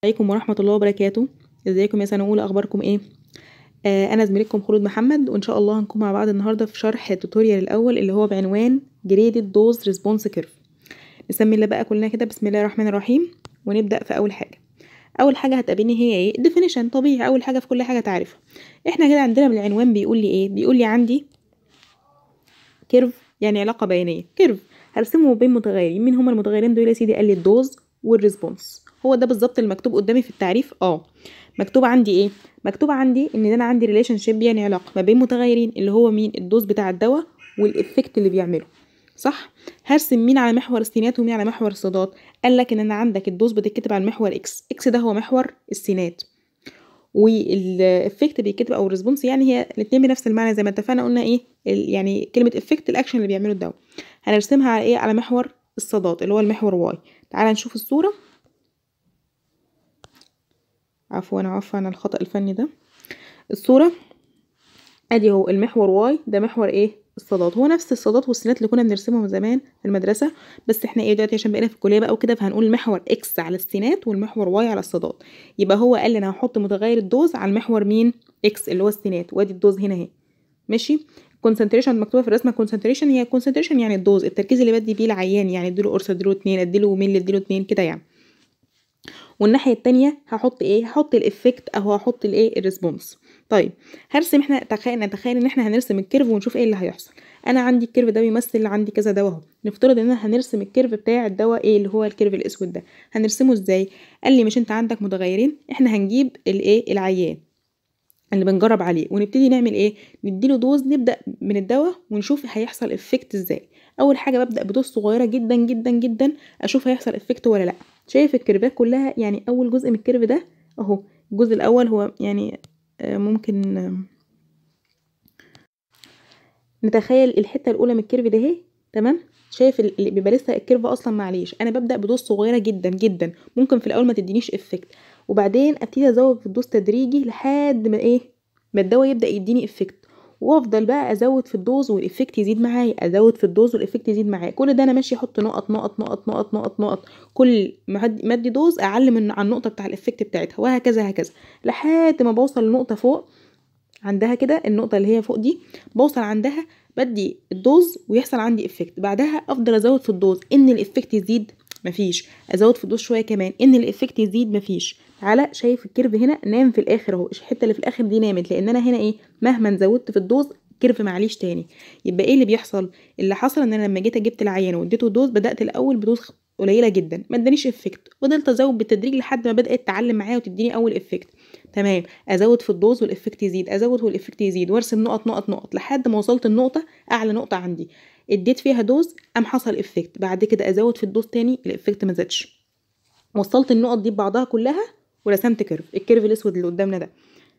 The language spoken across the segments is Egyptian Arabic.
عليكم ورحمة الله وبركاته ازيكم يا سنة أولى أخباركم ايه آه أنا زميلتكم خلود محمد وإن شاء الله هنكون مع بعض النهاردة في شرح التوتوريال الأول اللي هو بعنوان Graded Dose Response Curve نسمي الله بقى كلنا كده بسم الله الرحمن الرحيم ونبدأ في أول حاجة أول حاجة هتقابلني هي ايه definition طبيعي أول حاجة في كل حاجة تعرفها احنا كده عندنا من العنوان بيقول لي ايه بيقول لي عندي كيرف يعني علاقة بيانية كيرف هرسمه بين متغيرين مين هما المتغيرين دول يا سيدي قال لي الدوز والريسبونس هو ده بالظبط المكتوب قدامي في التعريف اه مكتوب عندي ايه مكتوب عندي ان انا عندي ريليشن شيب يعني علاقه ما بين متغيرين اللي هو مين الدوز بتاع الدواء والافكت اللي بيعمله صح هرسم مين على محور السينات ومين على محور الصادات قال لك ان انا عندك الدوز بتتكتب على المحور اكس اكس ده هو محور السينات والافكت بيتكتب او الريسبونس يعني هي الاثنين بنفس المعنى زي ما اتفقنا قلنا ايه يعني كلمه افكت الاكشن اللي بيعمله الدواء هنرسمها على ايه على محور الصادات اللي هو المحور واي تعالى نشوف الصوره عفوا عفوا عن الخطأ الفني ده الصورة ادي هو المحور واي ده محور ايه الصادات هو نفس الصادات والسينات اللي كنا بنرسمهم زمان في المدرسة بس احنا ايه دلوقتي عشان بقينا في الكلية بقى وكده فهنقول المحور اكس على السينات والمحور واي على الصادات يبقى هو قال لي انا هحط متغير الدوز على المحور مين اكس اللي هو السينات وادي الدوز هنا اهي ماشي كونسنتريشن مكتوبه في الرسمه كونسنتريشن هي كونسنتريشن يعني الدوز التركيز اللي بدي بيه العيان يعني اديله قرص اديله اتنين اديله ملي اديله اتنين كده يعني والناحيه التانية هحط ايه هحط الافكت او هحط الايه الريسبونس طيب هرسم احنا تخيل نتخيل ان احنا هنرسم الكيرف ونشوف ايه اللي هيحصل انا عندي الكيرف ده بيمثل عندي كذا دواء اهو نفترض ان انا هنرسم الكيرف بتاع الدواء ايه اللي هو الكيرف الاسود ده هنرسمه ازاي قال لي مش انت عندك متغيرين احنا هنجيب الايه العيان اللي بنجرب عليه ونبتدي نعمل ايه نديله دوز نبدا من الدواء ونشوف هيحصل افكت ازاي اول حاجه ببدا بدوز صغيره جدا جدا جدا اشوف هيحصل افكت ولا لا شايف الكيرفات كلها يعني اول جزء من الكيرف ده اهو الجزء الاول هو يعني ممكن نتخيل الحته الاولى من الكيرف ده اهي تمام شايف اللي بيبقى لسه الكيرف اصلا معليش انا ببدا بدوز صغيره جدا جدا ممكن في الاول ما تدينيش افكت وبعدين ابتدي ازود في الدوز تدريجي لحد ما ايه ما الدواء يبدا يديني افكت وافضل بقى ازود في الدوز والافكت يزيد معايا ازود في الدوز والافكت يزيد معايا كل ده انا ماشي احط نقط نقط نقط نقط نقط نقط كل ما ادي دوز اعلم من على النقطه بتاع الافكت بتاعتها وهكذا هكذا لحد ما بوصل لنقطه فوق عندها كده النقطه اللي هي فوق دي بوصل عندها بدي الدوز ويحصل عندي افكت بعدها افضل ازود في الدوز ان الافكت يزيد مفيش ازود في الدوز شويه كمان ان الافكت يزيد مفيش تعالى شايف الكيرف هنا نام في الاخر اهو الحته اللي في الاخر دي نامت لان انا هنا ايه مهما زودت في الدوز كيرف معليش تاني يبقى ايه اللي بيحصل اللي حصل ان انا لما جيت جبت العيان واديته دوز بدات الاول بدوز قليله جدا ما ادانيش افكت فضلت ازود بالتدريج لحد ما بدات تعلم معايا وتديني اول افكت تمام ازود في الدوز والافكت يزيد ازود والافكت يزيد وارسم نقط نقط نقط لحد ما وصلت النقطه اعلى نقطه عندي اديت فيها دوز قام حصل افكت بعد كده ازود في الدوز تاني الافكت ما زادش وصلت النقط دي ببعضها كلها ورسمت كيرف الكيرف الاسود اللي قدامنا ده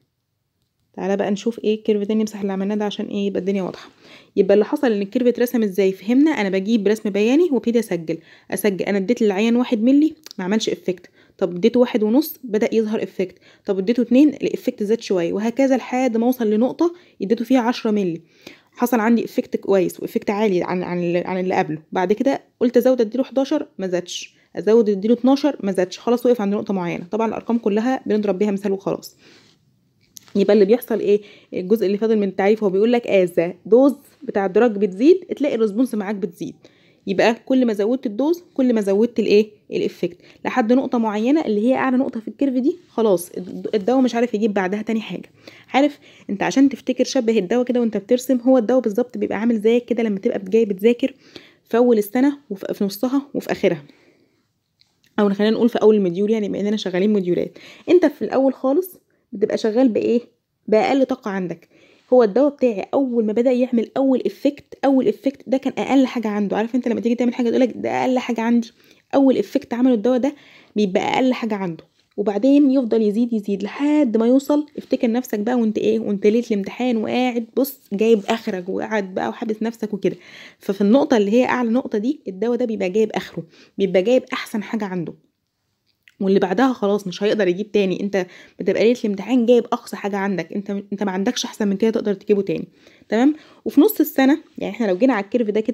تعالى بقى نشوف ايه الكيرف ده نمسح اللي عملناه ده عشان ايه يبقى الدنيا واضحه يبقى اللي حصل ان الكيرف اترسم ازاي فهمنا انا بجيب رسم بياني وابتدي اسجل اسجل انا اديت للعيان واحد ملي ما عملش افكت طب اديته واحد ونص بدا يظهر افكت طب اديته اتنين الافكت زاد شويه وهكذا لحد ما اوصل لنقطه اديته فيها عشرة ملي حصل عندي افكت كويس وافكت عالي عن عن عن اللي قبله بعد كده قلت ازود اديله 11 ما زادش ازود اديله 12 ما زادش خلاص وقف عند نقطه معينه طبعا الارقام كلها بنضرب بيها مثال وخلاص يبقى اللي بيحصل ايه الجزء اللي فاضل من التعريف هو بيقول لك از دوز بتاع الدراج بتزيد تلاقي الريسبونس معاك بتزيد يبقى كل ما زودت الدوز كل ما زودت الايه الافكت لحد نقطه معينه اللي هي اعلى نقطه في الكيرف دي خلاص الدواء مش عارف يجيب بعدها تاني حاجه عارف انت عشان تفتكر شبه الدواء كده وانت بترسم هو الدواء بالظبط بيبقى عامل زيك كده لما تبقى جاي بتذاكر في اول السنه وفي نصها وفي اخرها او خلينا نقول في اول المديول يعني بما اننا شغالين مديولات انت في الاول خالص بتبقى شغال بايه باقل طاقه عندك هو الدواء بتاعي اول ما بدا يعمل اول افكت اول افكت ده كان اقل حاجه عنده عارف انت لما تيجي تعمل حاجه تقولك ده اقل حاجه عندي اول افكت عمله الدواء ده بيبقى اقل حاجه عنده وبعدين يفضل يزيد يزيد لحد ما يوصل افتكر نفسك بقى وانت ايه وانت ليله الامتحان وقاعد بص جايب اخرك وقاعد بقى وحابس نفسك وكده ففي النقطه اللي هي اعلى نقطه دي الدواء ده بيبقى جايب اخره بيبقى جايب احسن حاجه عنده واللي بعدها خلاص مش هيقدر يجيب تاني انت بتبقى ليله الامتحان جايب اقصى حاجه عندك انت انت ما عندكش احسن من كده تقدر تجيبه تاني تمام وفي نص السنه يعني احنا لو جينا على الكيرف ده كده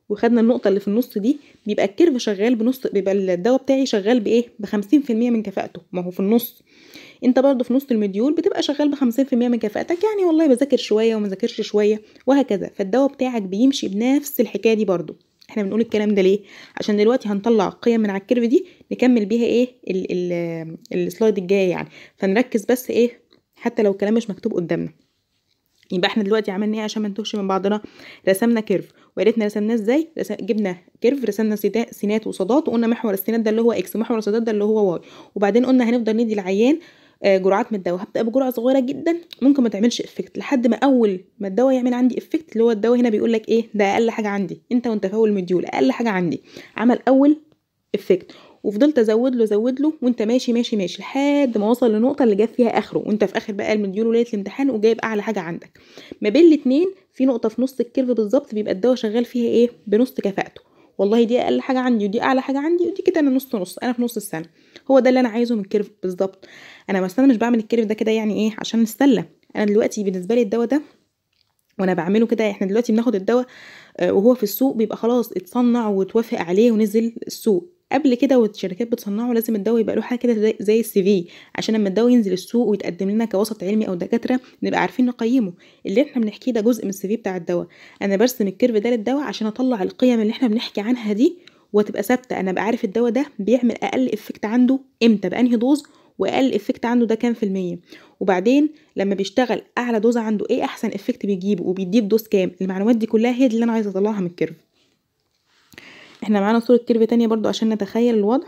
وخدنا النقطة اللي في النص دي بيبقى الكيرف شغال بنص بيبقى الدواء بتاعي شغال بإيه بخمسين في المية من كفاءته ما هو في النص انت برضه في نص المديول بتبقى شغال بخمسين في المية من كفاءتك يعني والله بذاكر شوية وما ذاكرش شوية وهكذا فالدواء بتاعك بيمشي بنفس الحكاية دي برضه احنا بنقول الكلام ده ليه عشان دلوقتي هنطلع قيم من على الكيرف دي نكمل بيها ايه ال ال السلايد الجاي يعني فنركز بس ايه حتى لو الكلام مش مكتوب قدامنا يبقى احنا دلوقتي عملنا ايه عشان ما نتوهش من بعضنا رسمنا كيرف وقريتنا رسمناه ازاي رسم... جبنا كيرف رسمنا سينات وصادات وقلنا محور السينات ده اللي هو اكس ومحور الصادات ده اللي هو واي وبعدين قلنا هنفضل ندي العيان جرعات من الدواء هبدا بجرعه صغيره جدا ممكن ما تعملش افكت لحد ما اول ما الدواء يعمل عندي افكت اللي هو الدواء هنا بيقول لك ايه ده اقل حاجه عندي انت وانت في اول مديول اقل حاجه عندي عمل اول افكت وفضلت ازود له ازود له وانت ماشي ماشي ماشي لحد ما وصل للنقطه اللي جاب فيها اخره وانت في اخر بقى المديول وليله الامتحان وجايب اعلى حاجه عندك ما بين الاتنين في نقطه في نص الكيرف بالظبط بيبقى الدواء شغال فيها ايه بنص كفاءته والله دي اقل حاجه عندي ودي اعلى حاجه عندي ودي كده انا نص نص انا في نص السنه هو ده اللي انا عايزه من الكيرف بالظبط انا بس انا مش بعمل الكيرف ده كده يعني ايه عشان نتسلى انا دلوقتي بالنسبه لي الدواء ده وانا بعمله كده احنا دلوقتي بناخد الدواء وهو في السوق بيبقى خلاص اتصنع وتوافق عليه ونزل السوق قبل كده والشركات بتصنعه لازم الدواء يبقى له حاجه كده زي, زي السي في عشان لما الدواء ينزل السوق ويتقدم لنا كوسط علمي او دكاتره نبقى عارفين نقيمه اللي احنا بنحكيه ده جزء من السي في بتاع الدواء انا برسم الكيرف ده للدواء عشان اطلع القيم اللي احنا بنحكي عنها دي وتبقى ثابته انا ابقى عارف الدواء ده بيعمل اقل افكت عنده امتى بانهي دوز واقل افكت عنده ده كام في المية وبعدين لما بيشتغل اعلى دوز عنده ايه احسن افكت بيجيبه وبيديه بدوز كام المعلومات دي كلها هي دي اللي انا عايزه اطلعها من الكيرف احنا معانا صورة كيرف تانية برضو عشان نتخيل الوضع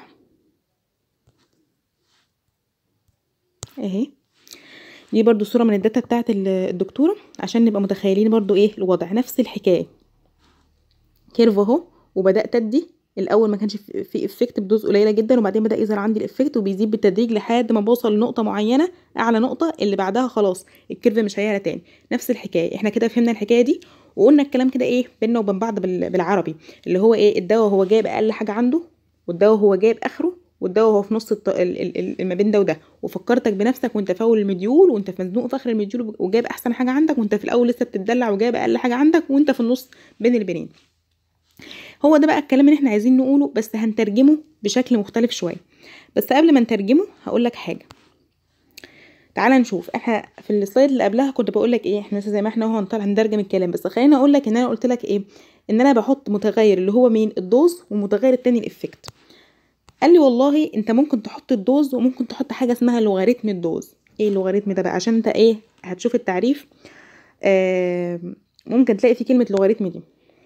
اهي دي برضو صورة من الداتا بتاعت الدكتورة عشان نبقى متخيلين برضو ايه الوضع نفس الحكاية كيرف اهو وبدأت ادي الاول ما كانش في افكت بدوز قليله جدا وبعدين بدا يظهر عندي الافكت وبيزيد بالتدريج لحد ما بوصل لنقطه معينه اعلى نقطه اللي بعدها خلاص الكيرف مش هيعلى تاني نفس الحكايه احنا كده فهمنا الحكايه دي وقلنا الكلام كده ايه بينا وبين بعض بالعربي اللي هو ايه الدواء هو جايب اقل حاجه عنده والدواء هو جايب اخره والدواء هو في نص الط... ال... ال... ما بين ده وده وفكرتك بنفسك وانت في اول المديول وانت في مزنوق في اخر المديول وجايب احسن حاجه عندك وانت في الاول لسه بتدلع وجايب اقل حاجه عندك وانت في النص بين البنين هو ده بقى الكلام اللي احنا عايزين نقوله بس هنترجمه بشكل مختلف شويه بس قبل ما نترجمه هقول لك حاجه تعالى نشوف احنا في السلايد اللي قبلها كنت بقول لك ايه احنا زي ما احنا اهو هنطلع هنترجم الكلام بس خليني اقول لك ان انا قلت لك ايه ان انا بحط متغير اللي هو مين الدوز والمتغير التاني الافكت قال لي والله انت ممكن تحط الدوز وممكن تحط حاجه اسمها لوغاريتم الدوز ايه اللوغاريتم ده بقى عشان انت ايه هتشوف التعريف آه ممكن تلاقي في كلمه لوغاريتم دي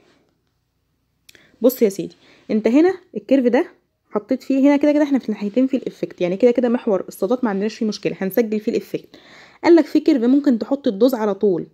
بص يا سيدي انت هنا الكيرف ده حطيت فيه هنا كده كده احنا في الناحيتين في الافكت يعني كده كده محور الصادات ما عندناش فيه مشكله هنسجل فيه الافكت قال لك في كيرف ممكن تحط الدوز على طول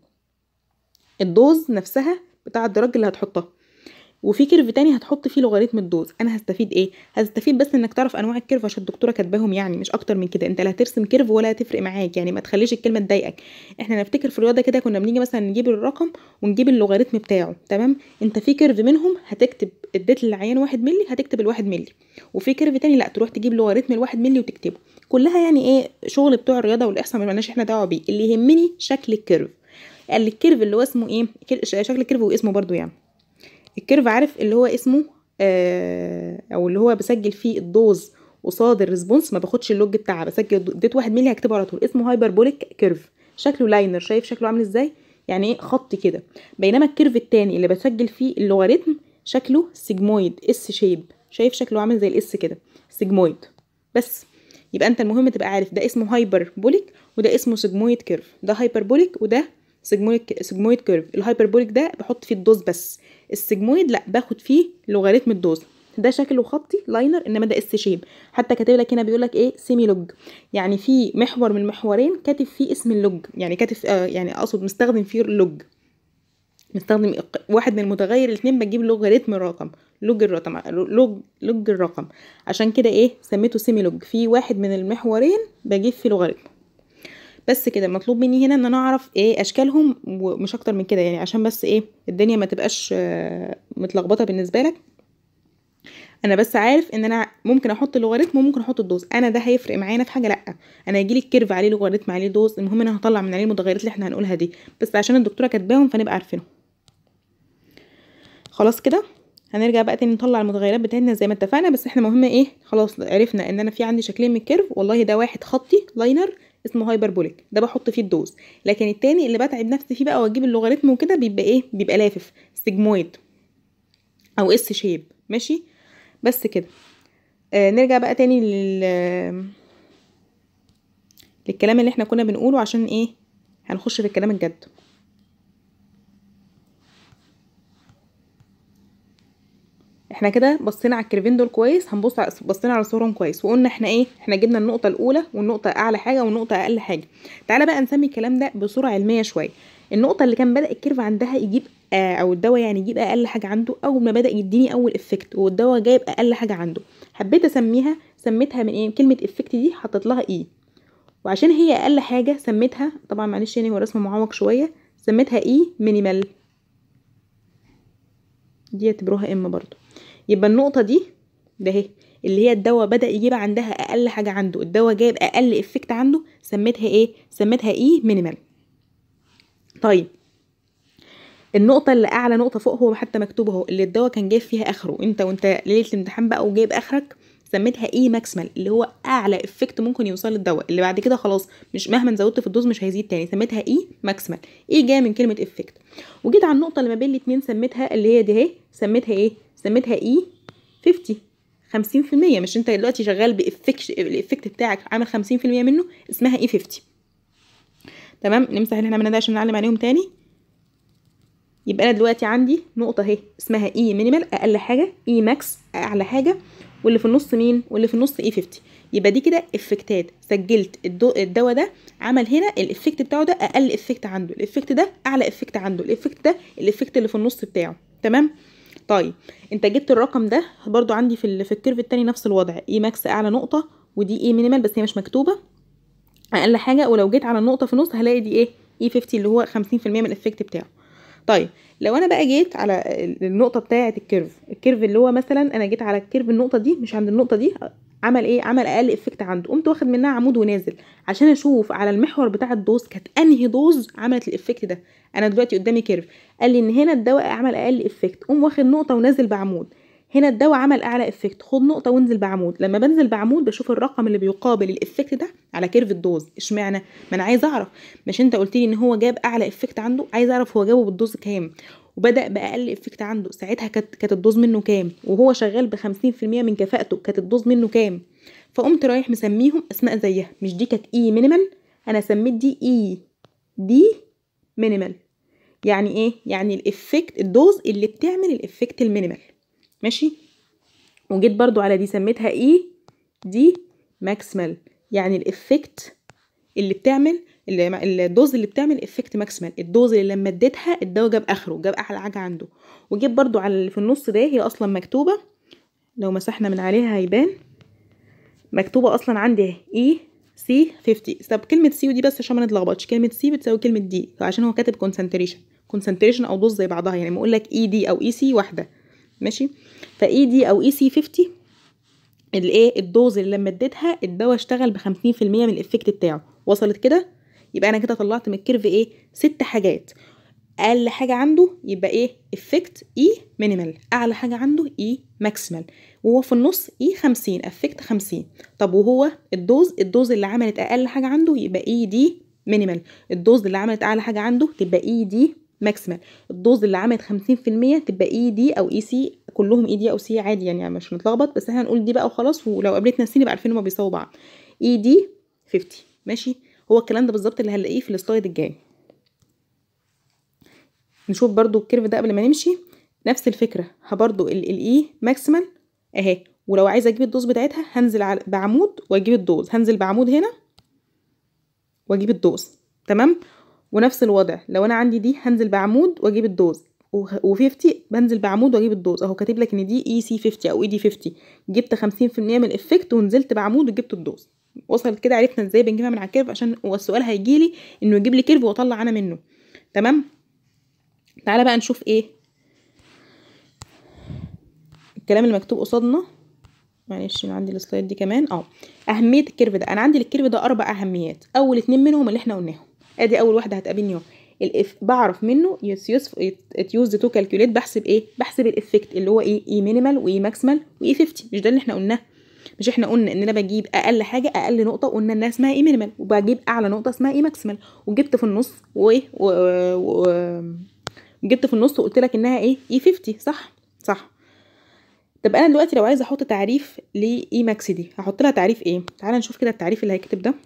الدوز نفسها بتاع الدرج اللي هتحطها وفي كيرف تاني هتحط فيه لوغاريتم الدوز انا هستفيد ايه هستفيد بس انك تعرف انواع الكيرف عشان الدكتوره كاتباهم يعني مش اكتر من كده انت لا هترسم كيرف ولا هتفرق معاك يعني ما تخليش الكلمه تضايقك احنا نفتكر في الرياضه كده كنا بنيجي مثلا نجيب الرقم ونجيب اللوغاريتم بتاعه تمام انت في كيرف منهم هتكتب اديت للعيان واحد ملي هتكتب الواحد ملي وفي كيرف تاني لا تروح تجيب لوغاريتم الواحد ملي وتكتبه كلها يعني ايه شغل بتوع الرياضه والاحصاء مالناش احنا دعوه بيه اللي يهمني شكل الكيرف قال الكيرف اللي هو اسمه ايه شكل الكيرف واسمه برضو يعني الكيرف عارف اللي هو اسمه آه او اللي هو بسجل فيه الدوز قصاد الريسبونس ما باخدش اللوج بتاعها بسجل اديت واحد ملي هكتبه على طول اسمه هايبربوليك كيرف شكله لاينر شايف شكله عامل ازاي يعني ايه خط كده بينما الكيرف التاني اللي بسجل فيه اللوغاريتم شكله سيجمويد اس شيب شايف شكله عامل زي الاس كده سيجمويد بس يبقى انت المهم تبقى عارف ده اسمه هايبربوليك وده اسمه سيجمويد كيرف ده هايبربوليك وده سيجمويد سيجمويد كيرف الهايبربوليك ده بحط فيه الدوز بس السيجمويد لا باخد فيه لوغاريتم الدوز ده شكله خطي لاينر انما ده اس شيب حتى كاتب لك هنا بيقول لك ايه سيمي لوج يعني في محور من المحورين كاتب فيه اسم اللوج يعني كاتب آه يعني اقصد مستخدم فيه اللوج مستخدم واحد من المتغير الاثنين بجيب لوغاريتم الرقم لوج الرقم لوج لوج الرقم عشان كده ايه سميته سيمي لوج في واحد من المحورين بجيب فيه لوغاريتم بس كده مطلوب مني هنا ان انا اعرف ايه اشكالهم ومش اكتر من كده يعني عشان بس ايه الدنيا ما تبقاش متلخبطه بالنسبه لك انا بس عارف ان انا ممكن احط اللوغاريتم وممكن احط الدوز انا ده هيفرق معانا في حاجه لا انا هيجي لي الكيرف عليه لوغاريتم عليه دوز المهم انا هطلع من عليه المتغيرات اللي احنا هنقولها دي بس عشان الدكتوره كاتباهم فنبقى عارفينهم خلاص كده هنرجع بقى تاني نطلع المتغيرات بتاعتنا زي ما اتفقنا بس احنا مهم ايه خلاص عرفنا ان انا في عندي شكلين من الكيرف والله ده واحد خطي لاينر اسمه هايبربوليك ده بحط فيه الدوز لكن التاني اللي بتعب نفسي فيه بقى واجيب اللوغاريتم وكده بيبقى ايه بيبقى لافف سيجمويد او اس شيب ماشي بس كده آه نرجع بقى تاني لل للكلام اللي احنا كنا بنقوله عشان ايه هنخش في الكلام الجد احنا كده بصينا على الكيرفين دول كويس هنبص على بصينا على صورهم كويس وقلنا احنا ايه احنا جبنا النقطه الاولى والنقطه اعلى حاجه والنقطه اقل حاجه تعالى بقى نسمي الكلام ده بصوره علميه شويه النقطه اللي كان بدا الكيرف عندها يجيب آه او الدواء يعني يجيب اقل حاجه عنده اول ما بدا يديني اول افكت والدواء جايب اقل حاجه عنده حبيت اسميها سميتها من ايه كلمه افكت دي حطيت لها اي وعشان هي اقل حاجه سميتها طبعا معلش يعني هو رسم معوق شويه سميتها اي مينيمال دي اعتبروها ام برضو يبقى النقطة دي ده اهي اللي هي الدواء بدأ يجيب عندها أقل حاجة عنده الدواء جايب أقل إفكت عنده سميتها إيه؟ سميتها إيه مينيمال طيب النقطة اللي أعلى نقطة فوق هو حتى مكتوب اهو اللي الدواء كان جايب فيها آخره أنت وأنت ليلة الامتحان بقى وجايب آخرك سميتها ايه ماكسيمال اللي هو اعلى افكت ممكن يوصل للدواء اللي بعد كده خلاص مش مهما زودت في الدوز مش هيزيد تاني سميتها ايه ماكسيمال ايه جايه من كلمه افكت وجيت على النقطه اللي ما بين الاتنين سميتها اللي هي دي اهي سميتها ايه سميتها اي 50 50% مش انت دلوقتي شغال بافكت الافكت بتاعك عامل 50% منه اسمها اي 50 تمام نمسح اللي احنا عملناه ده عشان نعلم عليهم تاني يبقى انا دلوقتي عندي نقطه اهي اسمها اي مينيمال اقل حاجه اي ماكس اعلى حاجه واللي في النص مين واللي في النص اي 50 يبقى دي كده افكتات سجلت الدواء ده عمل هنا الافكت بتاعه ده اقل افكت عنده الافكت ده اعلى افكت عنده الافكت ده الافكت اللي في النص بتاعه تمام طيب انت جبت الرقم ده برضو عندي في في الكيرف التاني نفس الوضع اي ماكس اعلى نقطه ودي اي مينيمال بس هي مش مكتوبه اقل حاجه ولو جيت على النقطه في النص هلاقي دي ايه اي 50 اللي هو 50% من الافكت بتاعه طيب لو انا بقى جيت على النقطه بتاعه الكيرف الكيرف اللي هو مثلا انا جيت على الكيرف النقطه دي مش عند النقطه دي عمل ايه عمل اقل افكت عنده قمت واخد منها عمود ونازل عشان اشوف على المحور بتاع الدوز كانت انهي دوز عملت الافكت ده انا دلوقتي قدامي كيرف قال لي ان هنا الدواء عمل اقل افكت قوم واخد نقطه ونازل بعمود هنا الدواء عمل اعلى افكت خد نقطه وانزل بعمود لما بنزل بعمود بشوف الرقم اللي بيقابل الافكت ده على كيرف الدوز اشمعنى ما انا عايز اعرف مش انت قلت لي ان هو جاب اعلى افكت عنده عايز اعرف هو جابه بالدوز كام وبدا باقل افكت عنده ساعتها كانت كانت الدوز منه كام وهو شغال ب 50% من كفاءته كانت الدوز منه كام فقمت رايح مسميهم اسماء زيها مش دي كانت اي مينيمال انا سميت دي اي دي مينيمال يعني ايه يعني الافكت الدوز اللي بتعمل الافكت المينيمال ماشي وجيت برضو على دي سميتها ايه دي ماكسيمال يعني الافكت اللي بتعمل اللي الدوز اللي بتعمل افكت ماكسيمال الدوز اللي لما اديتها الدواء جاب اخره جاب احلى حاجه عنده وجيت برضو على اللي في النص ده هي اصلا مكتوبه لو مسحنا من عليها هيبان مكتوبه اصلا عندي اي سي 50 طب كلمه سي ودي بس عشان ما نتلخبطش كلمه سي بتساوي كلمه دي عشان هو كاتب كونسنتريشن كونسنتريشن او دوز زي بعضها يعني بقول لك اي دي او اي سي واحده ماشي فاي دي او اي سي 50 الايه الدوز اللي لما اديتها الدواء اشتغل ب 50% من الافكت بتاعه وصلت كده يبقى انا كده طلعت من الكيرف ايه ست حاجات اقل حاجه عنده يبقى ايه افكت اي مينيمال اعلى حاجه عنده اي ماكسيمال وهو في النص اي 50 افكت 50 طب وهو الدوز الدوز اللي عملت اقل حاجه عنده يبقى اي دي مينيمال الدوز اللي عملت اعلى حاجه عنده تبقى اي دي ماكسيمال الدوز اللي عملت 50% تبقى اي دي او اي سي كلهم اي دي او سي عادي يعني مش نتلخبط بس احنا هنقول دي بقى وخلاص ولو قابلتنا السين يبقى عارفين هما بيساووا بعض اي دي 50 ماشي هو الكلام ده بالظبط اللي هنلاقيه في السلايد الجاي نشوف برضو الكيرف ده قبل ما نمشي نفس الفكره برضو الاي ماكسيمال اهي ولو عايزه اجيب الدوز بتاعتها هنزل على بعمود واجيب الدوز هنزل بعمود هنا واجيب الدوز تمام ونفس الوضع لو انا عندي دي هنزل بعمود واجيب الدوز و50 بنزل بعمود واجيب الدوز اهو كاتب لك ان دي اي سي 50 او اي دي 50 جبت 50% من الافكت ونزلت بعمود وجبت الدوز وصلت كده عرفنا ازاي بنجيبها من على الكيرف عشان هو السؤال هيجي لي انه يجيب لي كيرف واطلع انا منه تمام تعالى بقى نشوف ايه الكلام اللي مكتوب قصادنا معلش انا عندي السلايد دي كمان اه اهميه الكيرف ده انا عندي الكيرف ده اربع اهميات اول اتنين منهم اللي احنا قلناهم ادي اول واحده هتقابلني اهو الإف... بعرف منه يوز تو كالكوليت بحسب ايه بحسب الافكت اللي هو ايه اي مينيمال واي ماكسيمال واي 50 مش ده اللي احنا قلناه مش احنا قلنا ان انا بجيب اقل حاجه اقل نقطه قلنا انها اسمها اي مينيمال وبجيب اعلى نقطه اسمها اي ماكسيمال وجبت في النص وايه و... و... جبت في النص وقلت لك انها ايه اي 50 صح صح طب انا دلوقتي لو عايزه احط تعريف لاي ماكس دي هحط لها تعريف ايه تعالى نشوف كده التعريف اللي هيكتب ده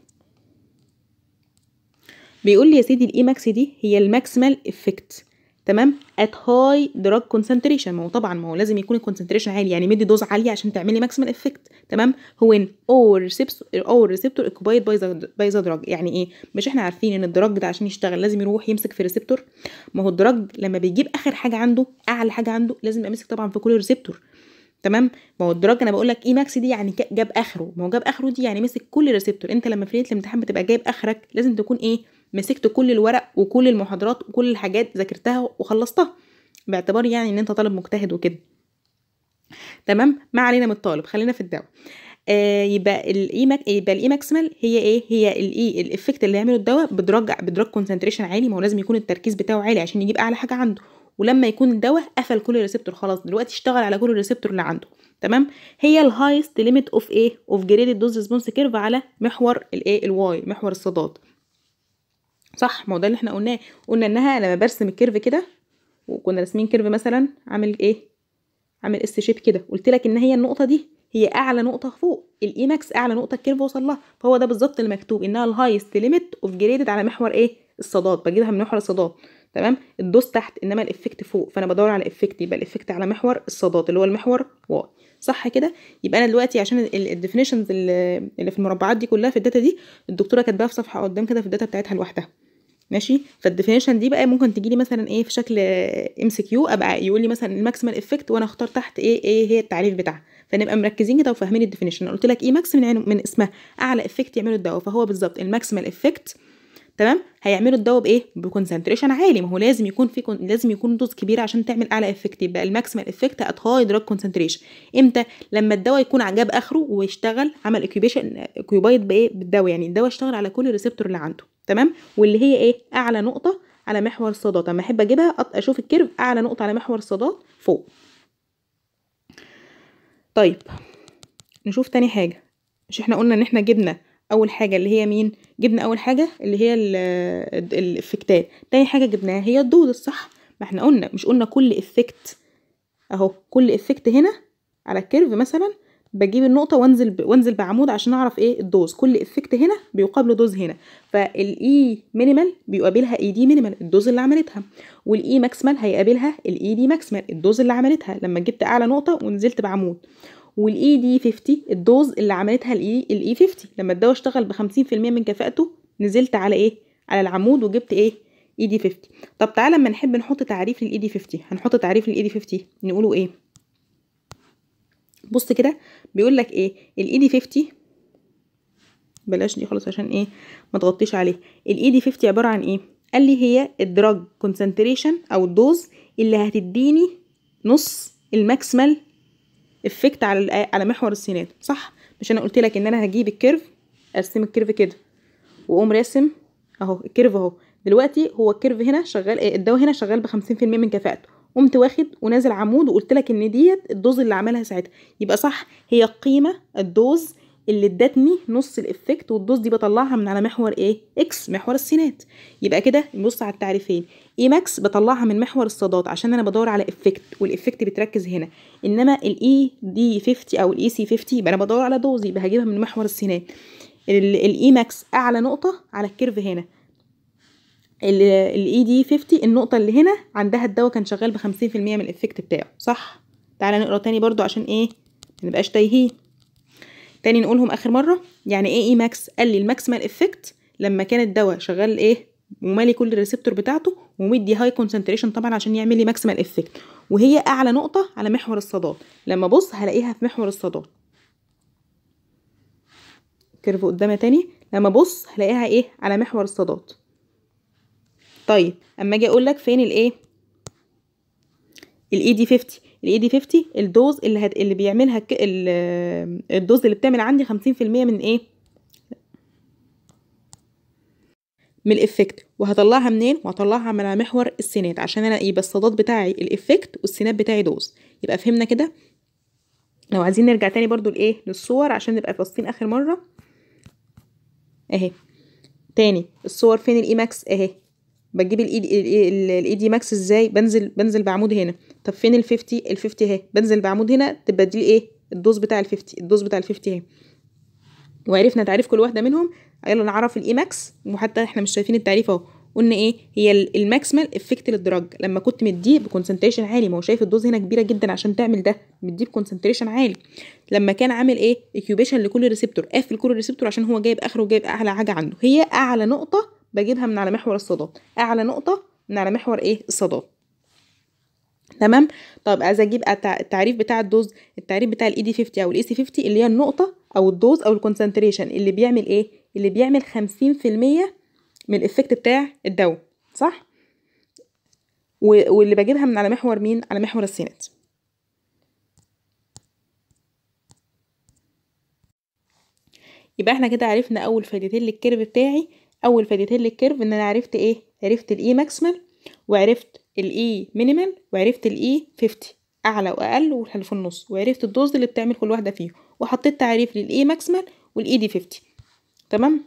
بيقول لي يا سيدي الاي ماكس دي هي الماكسيمال افكت تمام ات هاي دراج كونسنتريشن ما هو طبعا ما هو لازم يكون الكونسنتريشن عالي يعني مدي دوز عاليه عشان تعملي ماكسيمال افكت تمام هو ان اور ريسبتور اور ريسبتور اوكوبايد باي ذا باي ذا دراج يعني ايه مش احنا عارفين ان الدراج ده عشان يشتغل لازم يروح يمسك في ريسبتور ما هو الدراج لما بيجيب اخر حاجه عنده اعلى حاجه عنده لازم يبقى ماسك طبعا في كل ريسبتور تمام ما هو الدراج انا بقول لك اي ماكس دي يعني جاب اخره ما هو جاب اخره دي يعني مسك كل ريسبتور انت لما في ليله الامتحان بتبقى جايب اخرك لازم تكون ايه مسكت كل الورق وكل المحاضرات وكل الحاجات ذاكرتها وخلصتها باعتبار يعني ان انت طالب مجتهد وكده تمام ما علينا من الطالب خلينا في الدواء آه يبقى الاي ماك يبقى الاي ماكسيمال هي ايه هي الاي الافكت اللي يعمله الدواء بدرج بدرج كونسنتريشن عالي ما هو لازم يكون التركيز بتاعه عالي عشان يجيب اعلى حاجه عنده ولما يكون الدواء قفل كل ريسبتور خلاص دلوقتي اشتغل على كل ريسبتور اللي عنده تمام هي الهايست ليميت اوف ايه اوف جريدد دوز ريسبونس كيرف على محور الايه الواي محور الصادات صح ما هو ده اللي احنا قلناه قلنا انها لما برسم الكيرف كده وكنا راسمين كيرف مثلا عامل ايه عامل اس شيب كده قلت لك ان هي النقطه دي هي اعلى نقطه فوق الاي ماكس اعلى نقطه الكيرف وصل لها فهو ده بالظبط اللي مكتوب انها الهايست ليميت اوف جريدد على محور ايه الصادات بجيبها من محور الصادات تمام الدوز تحت انما الافكت فوق فانا بدور على افكت يبقى الافكت على محور الصادات اللي هو المحور واي صح كده يبقى انا دلوقتي عشان الديفينيشنز اللي في المربعات دي كلها في الداتا دي الدكتوره كاتباها في صفحه قدام كده في الداتا بتاعتها لوحدها ماشي فالديفينيشن دي بقى ممكن تجي لي مثلا ايه في شكل ام سي كيو ابقى يقول لي مثلا الماكسيمال افكت وانا اختار تحت ايه ايه هي التعريف بتاعها فنبقى مركزين كده وفاهمين الديفينيشن قلت لك ايه ماكس من, من اسمها اعلى افكت يعمله الدواء فهو بالظبط الماكسيمال افكت تمام هيعملوا الدواء بايه بكونسنتريشن عالي ما هو لازم يكون في كون... لازم يكون دوز كبيره عشان تعمل اعلى افكت يبقى الماكسيمال افكت ات هاي دراج كونسنتريشن امتى لما الدواء يكون جاب اخره ويشتغل عمل اكيوبيشن اكيوبايد بايه بالدواء يعني الدواء اشتغل على كل ريسبتور اللي عنده تمام واللي هي ايه اعلى نقطه على محور الصادات اما احب اجيبها اشوف الكيرف اعلى نقطه على محور الصادات فوق طيب نشوف تاني حاجه مش احنا قلنا ان احنا جبنا اول حاجه اللي هي مين جبنا اول حاجه اللي هي الافكتات تاني حاجه جبناها هي الدود الصح ما احنا قلنا مش قلنا كل افكت اهو كل افكت هنا على الكيرف مثلا بجيب النقطة وانزل ب... وانزل بعمود عشان اعرف ايه الدوز كل افكت هنا بيقابله دوز هنا فالاي مينيمال بيقابلها اي دي مينيمال الدوز اللي عملتها والاي ماكسيمال هيقابلها الاي دي ماكسيمال الدوز اللي عملتها لما جبت اعلى نقطة ونزلت بعمود والاي دي 50 الدوز اللي عملتها الاي الاي 50 لما الدواء اشتغل ب 50% من كفاءته نزلت على ايه على العمود وجبت ايه اي دي 50 طب تعالى لما نحب نحط تعريف للاي دي 50 هنحط تعريف للاي دي 50 نقوله ايه بص كده بيقول لك ايه الاي دي 50 بلاش دي خالص عشان ايه ما تغطيش عليه الاي دي 50 عباره عن ايه قال لي هي الدراج كونسنتريشن او الدوز اللي هتديني نص الماكسيمال افكت على على محور السينات صح مش انا قلت لك ان انا هجيب الكيرف ارسم الكيرف كده واقوم راسم اهو الكيرف اهو دلوقتي هو الكيرف هنا شغال الدواء هنا شغال ب 50% من كفاءته قمت واخد ونازل عمود وقلت لك ان ديت الدوز اللي عملها ساعتها يبقى صح هي القيمه الدوز اللي ادتني نص الافكت والدوز دي بطلعها من على محور ايه اكس محور السينات يبقى كده نبص على التعريفين اي ماكس بطلعها من محور الصادات عشان انا بدور على افكت والافكت بتركز هنا انما الاي دي 50 او الاي سي 50 يبقى انا بدور على دوز يبقى هجيبها من محور السينات الاي ماكس اعلى نقطه على الكيرف هنا الاي دي 50 النقطه اللي هنا عندها الدواء كان شغال ب 50% من الافكت بتاعه صح تعالى نقرا تاني برضو عشان ايه منبقاش تايهين تاني نقولهم اخر مره يعني ايه اي ماكس قال لي الماكسيمال افكت لما كان الدواء شغال ايه ومالي كل الريسبتور بتاعته ومدي هاي كونسنتريشن طبعا عشان يعمل لي ماكسيمال افكت وهي اعلى نقطه على محور الصادات لما ابص هلاقيها في محور الصادات كيرف قدامها تاني لما ابص هلاقيها ايه على محور الصادات طيب اما اجي اقول لك فين الايه الاي دي 50 الاي دي 50 الدوز اللي هت... اللي بيعملها ك... الدوز اللي بتعمل عندي 50% من ايه من الافكت وهطلعها منين وهطلعها من على محور السينات عشان انا يبقى الصادات بتاعي الافكت والسينات بتاعي دوز يبقى فهمنا كده لو عايزين نرجع تاني برضو لايه للصور عشان نبقى فاصلين اخر مره اهي تاني الصور فين الاي ماكس اهي بجيب الاي الاي دي ماكس ازاي بنزل بنزل بعمود هنا طب فين ال 50 ال 50 اهي بنزل بعمود هنا تبقى دي ايه الدوز بتاع ال 50 الدوز بتاع ال 50 اهي وعرفنا تعريف كل واحده منهم يلا نعرف الاي ماكس وحتى احنا مش شايفين التعريف اهو قلنا ايه هي الماكسيمال افكت للدراج لما كنت مديه بكونسنتريشن عالي ما هو شايف الدوز هنا كبيره جدا عشان تعمل ده مديه بكونسنتريشن عالي لما كان عامل ايه اكيوبيشن لكل ريسبتور قافل كل ريسبتور عشان هو جايب اخره وجايب اعلى حاجه عنده هي اعلى نقطه بجيبها من على محور الصادات اعلى نقطه من على محور ايه الصادات تمام طب عايزه اجيب التعريف بتاع الدوز التعريف بتاع الاي دي 50 او الاي سي 50 اللي هي النقطه او الدوز او الكونسنتريشن اللي بيعمل ايه اللي بيعمل 50% من الافكت بتاع الدواء صح واللي بجيبها من على محور مين على محور السينات يبقى احنا كده عرفنا اول فايدتين للكيرف بتاعي اول فايدتين للكيرف ان انا عرفت ايه عرفت الاي ماكسيمال وعرفت الاي مينيمال وعرفت الاي 50 اعلى واقل واللي في النص وعرفت الدوز اللي بتعمل كل واحده فيهم وحطيت تعريف للاي ماكسيمال والاي دي 50 تمام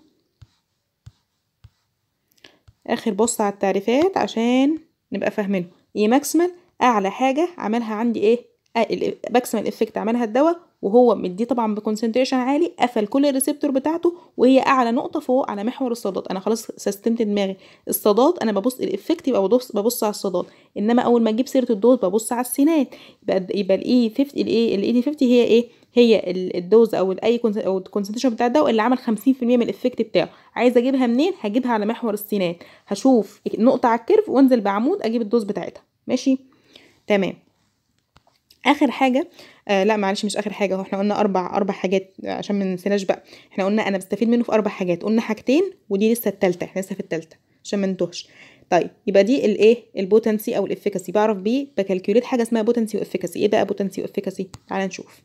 اخر بص على التعريفات عشان نبقى فاهمينه اي ماكسيمال اعلى حاجه عملها عندي ايه ماكسيمال افكت عملها الدواء وهو مديه طبعا بكونسنتريشن عالي قفل كل الريسبتور بتاعته وهي اعلى نقطه فوق على محور الصادات انا خلاص سيستمت دماغي الصادات انا ببص الافكت يبقى ببص ببص على الصادات انما اول ما اجيب سيره الدوز ببص على السينات يبقى يبقى الاي 50 الاي الاي دي 50 هي ايه هي الدوز او اي او الكونسنتريشن بتاع الدواء اللي عمل 50% من الافكت بتاعه عايزه اجيبها منين هجيبها على محور السينات هشوف نقطه على الكيرف وانزل بعمود اجيب الدوز بتاعتها ماشي تمام اخر حاجه آه لا معلش مش اخر حاجه هو احنا قلنا اربع اربع حاجات عشان ما ننسيناش بقى احنا قلنا انا بستفيد منه في اربع حاجات قلنا حاجتين ودي لسه التالتة احنا لسه في التالتة عشان ما نتوهش طيب يبقى دي الايه البوتنسي او الافيكاسي بعرف بيه بكالكوليت حاجه اسمها بوتنسي وافيكاسي ايه بقى بوتنسي وافيكاسي تعالى نشوف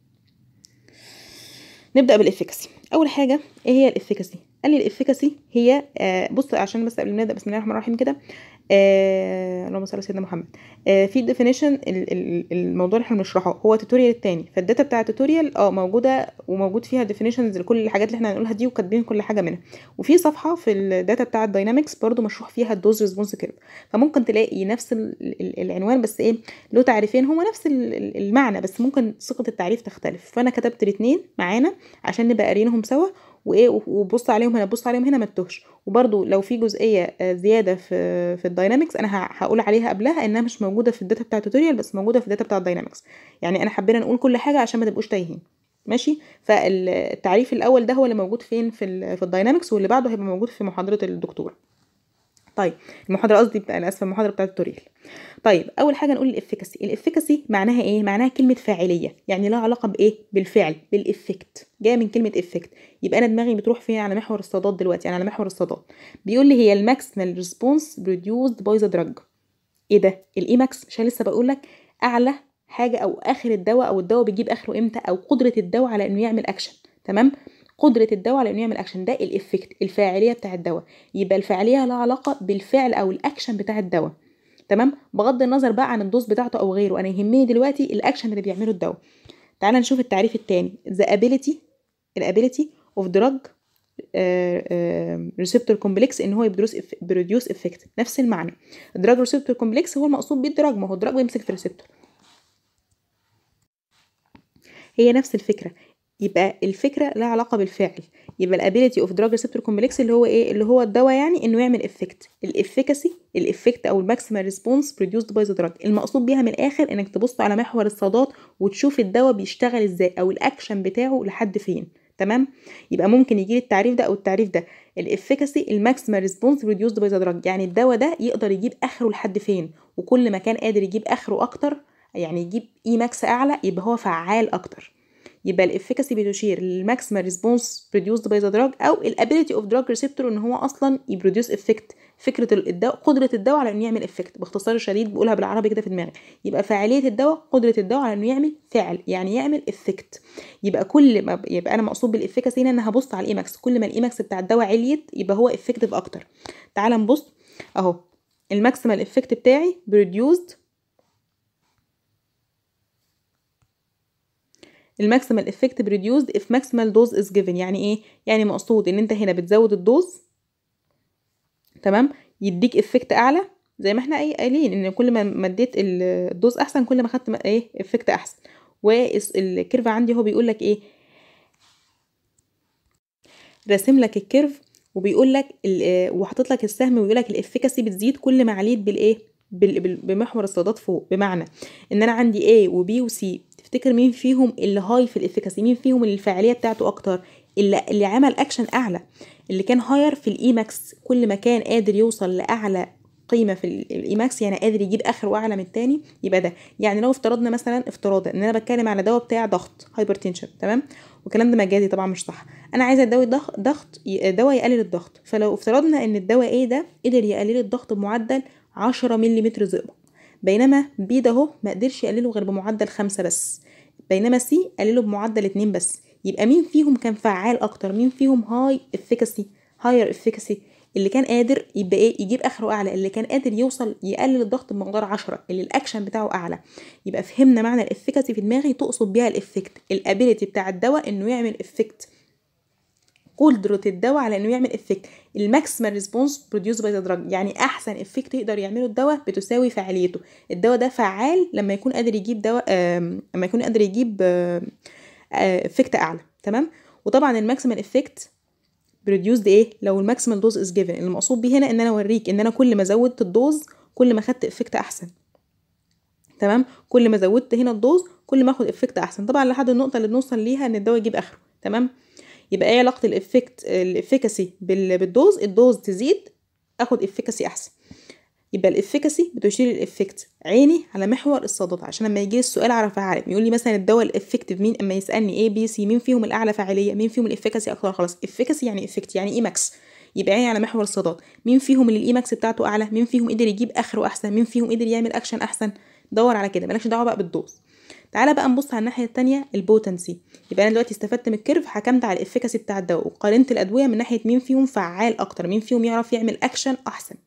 نبدا بالافيكاسي اول حاجه ايه هي الافيكاسي قال لي الافيكاسي هي آه بص عشان بس قبل ما نبدا بسم الله الرحمن الرحيم كده آه اللهم صل على سيدنا محمد آه في ديفينيشن الموضوع اللي احنا بنشرحه هو توتوريال التاني فالداتا بتاع التوتوريال اه موجوده وموجود فيها ديفينيشنز لكل الحاجات اللي احنا هنقولها دي وكاتبين كل حاجه منها وفي صفحه في الداتا بتاع الداينامكس برضو مشروح فيها الدوز ريسبونس كيرف فممكن تلاقي نفس العنوان بس ايه له تعريفين هو نفس المعنى بس ممكن صيغه التعريف تختلف فانا كتبت الاثنين معانا عشان نبقى قارينهم سوا وايه وبص عليهم هنا بص عليهم هنا ما تتوهش وبرده لو في جزئيه زياده في في الداينامكس انا هقول عليها قبلها انها مش موجوده في الداتا بتاع التوتوريال بس موجوده في الداتا بتاع الداينامكس يعني انا حبينا نقول كل حاجه عشان ما تبقوش تايهين ماشي فالتعريف الاول ده هو اللي موجود فين في في الداينامكس واللي بعده هيبقى موجود في محاضره الدكتور طيب المحاضره قصدي انا اسفه المحاضره بتاعه التوريال طيب اول حاجه نقول الافيكاسي الافيكاسي معناها ايه معناها كلمه فاعليه يعني لها علاقه بايه بالفعل بالافكت جايه من كلمه افكت يبقى انا دماغي بتروح فين على محور الصادات دلوقتي يعني على محور الصادات بيقول لي هي الماكسيمال ريسبونس بروديوسد باي ذا دراج ايه ده الاي ماكس مش لسه بقول لك اعلى حاجه او اخر الدواء او الدواء بيجيب اخره امتى او قدره الدواء على انه يعمل اكشن تمام قدره الدواء على انه يعمل اكشن ده الافكت الفاعليه بتاع الدواء يبقى الفاعليه لها علاقه بالفعل او الاكشن بتاع الدواء تمام بغض النظر بقى عن الدوز بتاعته او غيره انا يهمني دلوقتي الاكشن اللي بيعمله الدواء تعال نشوف التعريف التاني the ability الابيليتي اوف دراج ريسبتور كومبلكس ان هو يبروديوس بروديوس افكت نفس المعنى الدراج ريسبتور كومبلكس هو المقصود بيه الدراج ما هو الدراج بيمسك في ريسبتور هي نفس الفكره يبقى الفكره لها علاقه بالفعل يبقى الابيليتي اوف دراج ريسبتور كومبلكس اللي هو ايه اللي هو الدواء يعني انه يعمل افكت الافيكاسي الافكت او الماكسيمال ريسبونس بروديوسد باي ذا دراج المقصود بيها من الاخر انك تبص على محور الصادات وتشوف الدواء بيشتغل ازاي او الاكشن بتاعه لحد فين تمام يبقى ممكن يجي التعريف ده او التعريف ده الافيكاسي الماكسيمال ريسبونس بروديوسد باي ذا دراج يعني الدواء ده يقدر يجيب اخره لحد فين وكل ما كان قادر يجيب اخره اكتر يعني يجيب اي ماكس اعلى يبقى هو فعال اكتر يبقى الافيكاسي بتشير للماكسيمال ريسبونس بروديوسد باي ذا دراج او الابيليتي اوف دراج ريسبتور ان هو اصلا يبروديوس افكت فكره الدواء قدره الدواء على انه يعمل افكت باختصار شديد بقولها بالعربي كده في دماغي يبقى فاعليه الدواء قدره الدواء على انه يعمل فعل يعني يعمل افكت يبقى كل ما يبقى انا مقصود بالافيكاسي هنا ان انا هبص على الايماكس كل ما الايماكس بتاع الدواء عليت يبقى هو افكتيف اكتر تعال نبص اهو الماكسيمال افكت بتاعي بروديوسد الماكسيمال افكت بروديوسد اف ماكسيمال دوز از جيفن يعني ايه يعني مقصود ان انت هنا بتزود الدوز تمام يديك افكت اعلى زي ما احنا ايه قايلين ان كل ما مديت الدوز احسن كل ما خدت ايه افكت احسن والكيرف عندي هو بيقول لك ايه راسم لك الكيرف وبيقول لك وحاطط لك السهم ويقول لك الافكاسي بتزيد كل ما عليت بالايه بمحور الصادات فوق بمعنى ان انا عندي A و B و C تفتكر مين فيهم اللي هاي في الافكاسي مين فيهم اللي الفاعليه بتاعته اكتر اللي, اللي عمل اكشن اعلى اللي كان هاير في الايماكس كل ما كان قادر يوصل لاعلى قيمه في الايماكس يعني قادر يجيب اخر واعلى من التاني يبقى ده يعني لو افترضنا مثلا افتراضا ان انا بتكلم على دواء بتاع ضغط هايبرتنشن تمام والكلام ده مجازي طبعا مش صح انا عايزه دواء ضغط دواء يقلل الضغط فلو افترضنا ان الدواء ايه ده قدر يقلل الضغط بمعدل 10 ملم زئبق بينما بي ده اهو ما قدرش يقلله غير بمعدل خمسة بس بينما سي قلله بمعدل اتنين بس يبقى مين فيهم كان فعال اكتر مين فيهم هاي افيكاسي هاير افيكاسي اللي كان قادر يبقى ايه يجيب اخره اعلى اللي كان قادر يوصل يقلل الضغط بمقدار 10 اللي الاكشن بتاعه اعلى يبقى فهمنا معنى الافيكاسي في دماغي تقصد بيها الافكت الابيليتي بتاع الدواء انه يعمل افكت قدرة الدواء على انه يعمل افكت الماكسيمال ريسبونس بروديوس باي ذا دراج يعني احسن افكت يقدر يعمله الدواء بتساوي فعاليته الدواء ده فعال لما يكون قادر يجيب دواء لما يكون قادر يجيب افكت اعلى تمام وطبعا الماكسيمال افكت بروديوسد ايه لو الماكسيمال دوز از جيفن المقصود بيه هنا ان انا اوريك ان انا كل ما زودت الدوز كل ما خدت افكت احسن تمام كل ما زودت هنا الدوز كل ما اخد افكت احسن طبعا لحد النقطه اللي بنوصل ليها ان الدواء يجيب اخره تمام يبقى ايه علاقه الافكت الافيكاسي بالدوز الدوز تزيد اخد افيكاسي احسن يبقى الافيكاسي بتشير الافكت عيني على محور الصادات عشان لما يجي السؤال اعرف اعرف يقول لي مثلا الدواء الافكتيف مين اما يسالني ايه بي سي مين فيهم الاعلى فاعليه مين فيهم الافيكاسي اكتر خلاص افيكاسي يعني افكت يعني اي ماكس يبقى عيني على محور الصادات مين فيهم اللي الاي ماكس بتاعته اعلى مين فيهم قدر يجيب اخره احسن مين فيهم قدر يعمل اكشن احسن دور على كده مالكش دعوه بقى بالدوز تعالى بقى نبص على الناحيه التانية البوتنسي يبقى انا دلوقتي استفدت من الكيرف حكمت على الافيكاسي بتاع الدواء وقارنت الادويه من ناحيه مين فيهم فعال اكتر مين فيهم يعرف يعمل اكشن احسن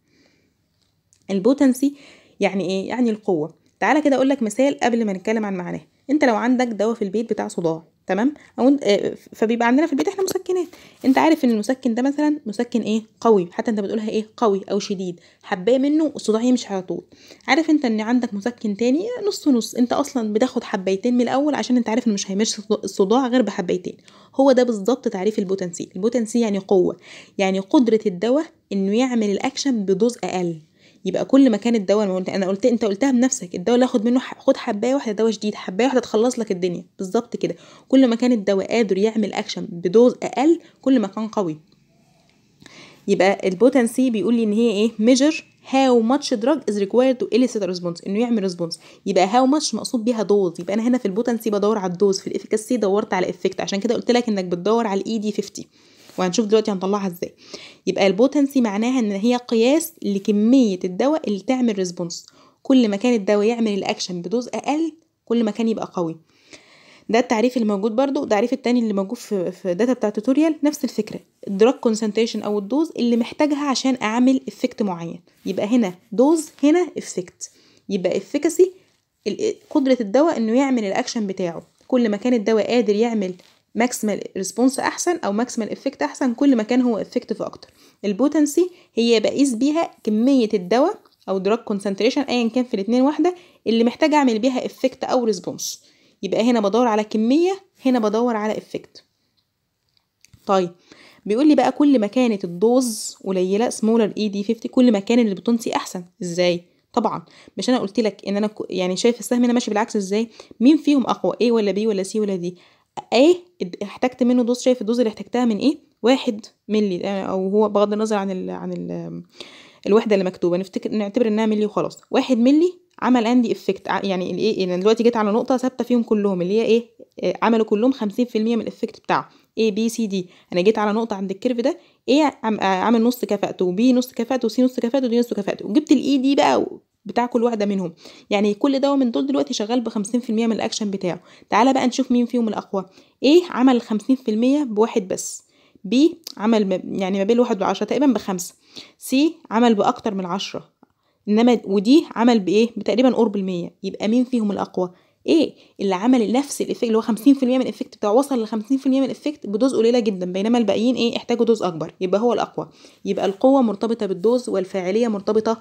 البوتنسي يعني ايه يعني القوه تعالى كده اقول لك مثال قبل ما نتكلم عن معناه انت لو عندك دواء في البيت بتاع صداع تمام او فبيبقى عندنا في البيت احنا مسكنات انت عارف ان المسكن ده مثلا مسكن ايه قوي حتى انت بتقولها ايه قوي او شديد حبايه منه الصداع يمشي على طول عارف انت ان عندك مسكن تاني نص نص انت اصلا بتاخد حبايتين من الاول عشان انت عارف انه مش هيمشي الصداع غير بحبايتين هو ده بالظبط تعريف البوتنسي البوتنسي يعني قوه يعني قدره الدواء انه يعمل الاكشن بدوز اقل يبقى كل ما كان الدواء انا قلت انت قلتها بنفسك الدواء اللي اخد منه خد حبايه واحده دواء جديد حبايه واحده تخلص لك الدنيا بالظبط كده كل ما كان الدواء قادر يعمل اكشن بدوز اقل كل ما كان قوي يبقى البوتنسي بيقول لي ان هي ايه ميجر هاو ماتش دراج از ريكوايرد تو elicit ريسبونس انه يعمل ريسبونس يبقى هاو ماتش مقصود بيها دوز يبقى انا هنا في البوتنسي بدور على الدوز في الافكاسي دورت على افكت عشان كده قلت لك انك بتدور على الاي دي 50 وهنشوف دلوقتي هنطلعها ازاي يبقى البوتنسي معناها ان هي قياس لكميه الدواء اللي تعمل ريسبونس كل ما كان الدواء يعمل الاكشن بدوز اقل كل ما كان يبقى قوي ده التعريف اللي موجود برضو التعريف التاني اللي موجود في في داتا بتاع توتوريال نفس الفكره الدراج كونسنتريشن او الدوز اللي محتاجها عشان اعمل افكت معين يبقى هنا دوز هنا افكت يبقى افكاسي قدره الدواء انه يعمل الاكشن بتاعه كل ما كان الدواء قادر يعمل ماكسيمال ريسبونس احسن او ماكسيمال افكت احسن كل ما كان هو افكتيف اكتر البوتنسي هي بقيس بيها كميه الدواء او دراج كونسنتريشن ايا كان في الاثنين واحده اللي محتاج اعمل بيها افكت او ريسبونس يبقى هنا بدور على كميه هنا بدور على افكت طيب بيقول لي بقى كل ما كانت الدوز قليله سمولر اي دي 50 كل ما كان البوتنسي احسن ازاي طبعا مش انا قلت لك ان انا يعني شايف السهم هنا ماشي بالعكس ازاي مين فيهم اقوى ايه ولا بي ولا سي ولا دي ايه احتجت منه دوز شايف الدوز اللي احتجتها من ايه واحد ملي او هو بغض النظر عن ال عن ال الوحده اللي مكتوبه نفتكر نعتبر انها ملي وخلاص واحد ملي عمل عندي افكت يعني الايه انا دلوقتي جيت على نقطه ثابته فيهم كلهم اللي هي ايه آه، عملوا كلهم 50% من الافكت بتاعه A B C D انا جيت على نقطه عند الكيرف ده A عم- آه، عامل نص كفاءته وبي نص كفاءته وسي نص كفاءته ودي نص كفاءته وجبت الاي دي بقى بتاع كل واحده منهم يعني كل دواء من دول دلوقتي شغال ب 50% من الاكشن بتاعه تعالى بقى نشوف مين فيهم الاقوى A عمل 50% بواحد بس B عمل ب- يعني ما بين واحد وعشرة تقريبا بخمسة C عمل بأكتر من عشرة انما ودي عمل بايه بتقريبا قرب المية يبقى مين فيهم الاقوى ايه اللي عمل نفس الافكت اللي هو 50% من الافكت بتاعه وصل ل 50% من الافكت بدوز قليله جدا بينما الباقيين ايه احتاجوا دوز اكبر يبقى هو الاقوى يبقى القوه مرتبطه بالدوز والفاعليه مرتبطه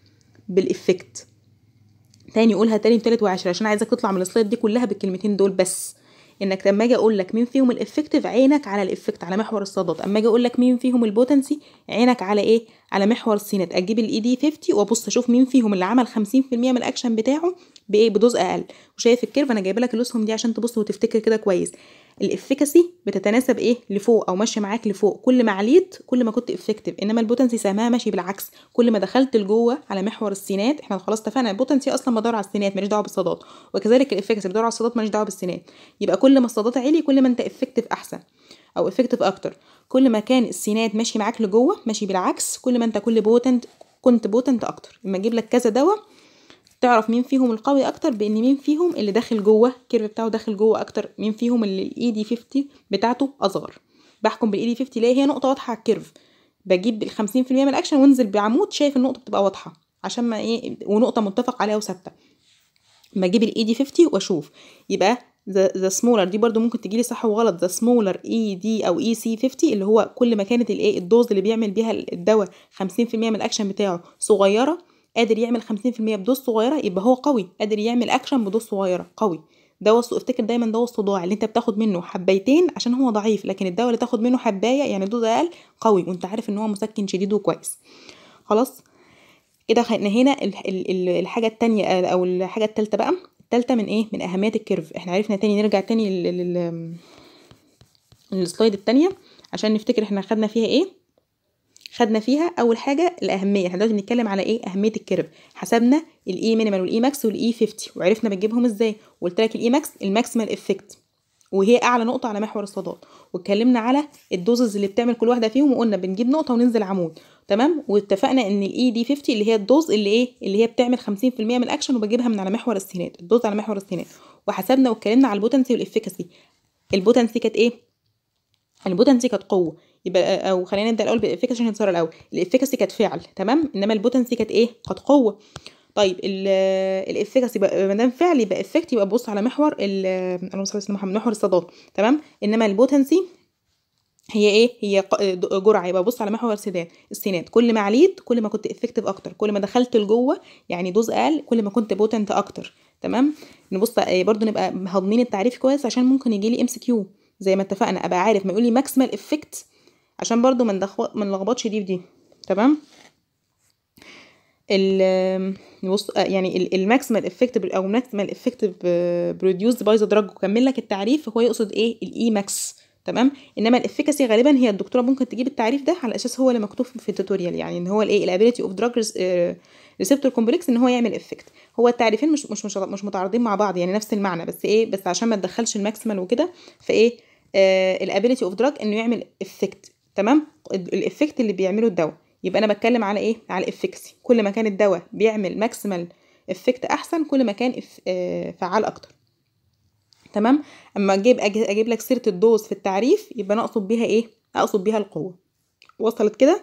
بالافكت تاني قولها تاني وتالت وعشرة عشان عايزك تطلع من السلايد دي كلها بالكلمتين دول بس انك لما اجي اقول لك مين فيهم الافكتيف عينك على الافكت على محور الصادات اما اجي اقول لك مين فيهم البوتنسي عينك على ايه على محور السينات اجيب الاي دي 50 وابص اشوف مين فيهم اللي عمل 50% من الاكشن بتاعه بايه بدوز اقل وشايف الكيرف انا جايبه لك الاسهم دي عشان تبص وتفتكر كده كويس الافكاسي بتتناسب ايه لفوق او ماشيه معاك لفوق كل ما عليت كل ما كنت افكتيف انما البوتنسي سهمها ماشي بالعكس كل ما دخلت لجوه على محور السينات احنا خلاص اتفقنا البوتنسي اصلا بدور على السينات ماليش دعوه بالصادات وكذلك الافكاسي بدور على الصادات ماليش دعوه بالسينات يبقى كل ما الصادات عالي كل ما انت افكتيف احسن او افكتيف اكتر كل ما كان السينات ماشي معاك لجوه ماشي بالعكس كل ما انت كل بوتنت كنت بوتنت اكتر لما اجيب لك كذا دواء تعرف مين فيهم القوي اكتر بان مين فيهم اللي داخل جوه الكيرف بتاعه داخل جوه اكتر مين فيهم اللي الاي دي 50 بتاعته اصغر بحكم بالاي دي 50 ليه هي نقطه واضحه على الكيرف بجيب ال 50% من الاكشن وانزل بعمود شايف النقطه بتبقى واضحه عشان ما ايه ونقطه متفق عليها وثابته ما اجيب الاي دي 50 واشوف يبقى ذا ذا سمولر دي برضو ممكن تجيلي صح وغلط ذا سمولر اي دي او اي سي 50 اللي هو كل ما كانت الايه الدوز اللي بيعمل بيها الدواء 50% من الاكشن بتاعه صغيره قادر يعمل 50% بدوز صغيره يبقى هو قوي قادر يعمل اكشن بدوز صغيره قوي دواء الص- افتكر دايما دواء الصداع اللي انت بتاخد منه حبايتين عشان هو ضعيف لكن الدواء اللي تاخد منه حبايه يعني دوز اقل قوي وانت عارف ان هو مسكن شديد وكويس خلاص كده خ- نهينا ال- ال- ال- الحاجه التانية آه، او الحاجه التالتة بقى التالتة من ايه من اهميه الكيرف احنا عرفنا تاني نرجع تاني لل- لل- للسلايد التانية عشان نفتكر احنا خدنا فيها ايه خدنا فيها اول حاجه الاهميه احنا دلوقتي بنتكلم على ايه اهميه الكيرف حسبنا الاي مينيمال والاي ماكس والاي 50 وعرفنا بنجيبهم ازاي وقلت لك الاي ماكس الماكسيمال افكت وهي اعلى نقطه على محور الصادات واتكلمنا على الدوزز اللي بتعمل كل واحده فيهم وقلنا بنجيب نقطه وننزل عمود تمام واتفقنا ان الاي دي 50 اللي هي الدوز اللي ايه اللي هي بتعمل 50% من الاكشن وبجيبها من على محور السينات الدوز على محور السينات وحسبنا واتكلمنا على البوتنسي والافكاسي البوتنسي كانت ايه البوتنسي كانت قوه يبقى او خلينا نبدا الاول بالافكاسي عشان نتصور الاول الافكاسي كانت فعل تمام انما البوتنسي كانت ايه كانت قوه طيب الافكاسي ما دام فعل يبقى افكت يبقى بص على محور ال- اللهم صل على سيدنا محمد محور الصادات تمام انما البوتنسي هي ايه هي ق- د- جرعه يبقى بص على محور السينات السينات كل ما عليت كل ما كنت افكتيف اكتر كل ما دخلت لجوه يعني دوز اقل كل ما كنت بوتنت اكتر تمام نبص آه، برضو نبقى هاضمين التعريف كويس عشان ممكن يجي لي ام سي كيو زي ما اتفقنا ابقى عارف ما يقول لي ماكسيمال افكت عشان برضو ما ندخو- ما نلخبطش دي بدي تمام ال نبص آه، يعني الماكسيمال افكت او ماكسيمال افكت بروديوسد باي ذا دراج وكمل لك التعريف هو يقصد ايه الاي ماكس تمام انما الافكاسي غالبا هي الدكتوره ممكن تجيب التعريف ده على اساس هو اللي مكتوب في التوتوريال يعني ان هو الايه الابيليتي اوف دراج ريسبتور كومبلكس ان هو يعمل افكت هو التعريفين مش مش مش مش متعارضين مع بعض يعني نفس المعنى بس ايه بس عشان ما تدخلش الماكسيمال وكده فايه آه الابيليتي اوف دراج انه يعمل افكت تمام الافكت اللي بيعمله الدواء يبقى انا بتكلم على ايه على الافكسي كل ما كان الدواء بيعمل ماكسيمال افكت احسن كل ما كان إف- آه، فعال اكتر تمام اما اجيب أجي- اجيب لك سيره الدوز في التعريف يبقى انا اقصد بيها ايه اقصد بيها القوه وصلت كده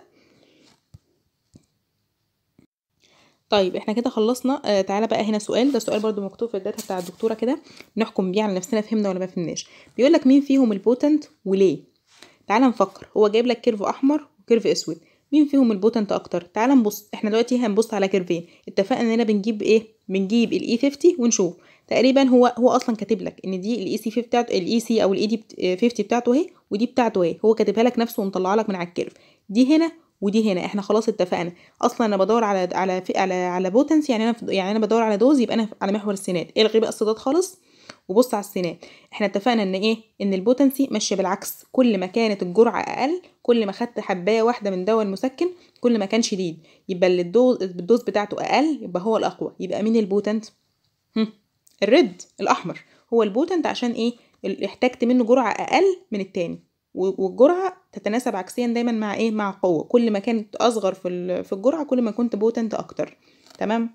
طيب احنا كده خلصنا آه تعالى بقى هنا سؤال ده سؤال برضو مكتوب في الداتا بتاع الدكتوره كده نحكم بيه على نفسنا فهمنا ولا ما فهمناش بيقول لك مين فيهم البوتنت وليه تعالى نفكر هو جايب لك كيرف احمر وكيرف اسود مين فيهم البوتنت اكتر تعالى نبص احنا دلوقتي هنبص على كيرفين اتفقنا اننا بنجيب ايه بنجيب الاي 50 ونشوف تقريبا هو هو اصلا كاتب لك ان دي الاي سي بتاعته الاي سي او الاي دي 50 بتاعته اهي ودي بتاعته اهي هو كاتبها لك نفسه ومطلعها لك من على الكيرف دي هنا ودي هنا احنا خلاص اتفقنا اصلا انا بدور على على في على على بوتنس يعني انا في- يعني انا بدور على دوز يبقى انا على محور السينات الغي بقى الصادات خالص وبص على السينات احنا اتفقنا ان ايه ان البوتنسي ماشيه بالعكس كل ما كانت الجرعه اقل كل ما خدت حبايه واحده من دواء المسكن كل ما كان شديد يبقى اللي الدوز الدوز بتاعته اقل يبقى هو الاقوى يبقى مين البوتنت هم. الريد الاحمر هو البوتنت عشان ايه ال- احتجت منه جرعه اقل من التاني و- والجرعه تتناسب عكسيا دايما مع ايه مع قوه كل ما كانت اصغر في ال- في الجرعه كل ما كنت بوتنت اكتر تمام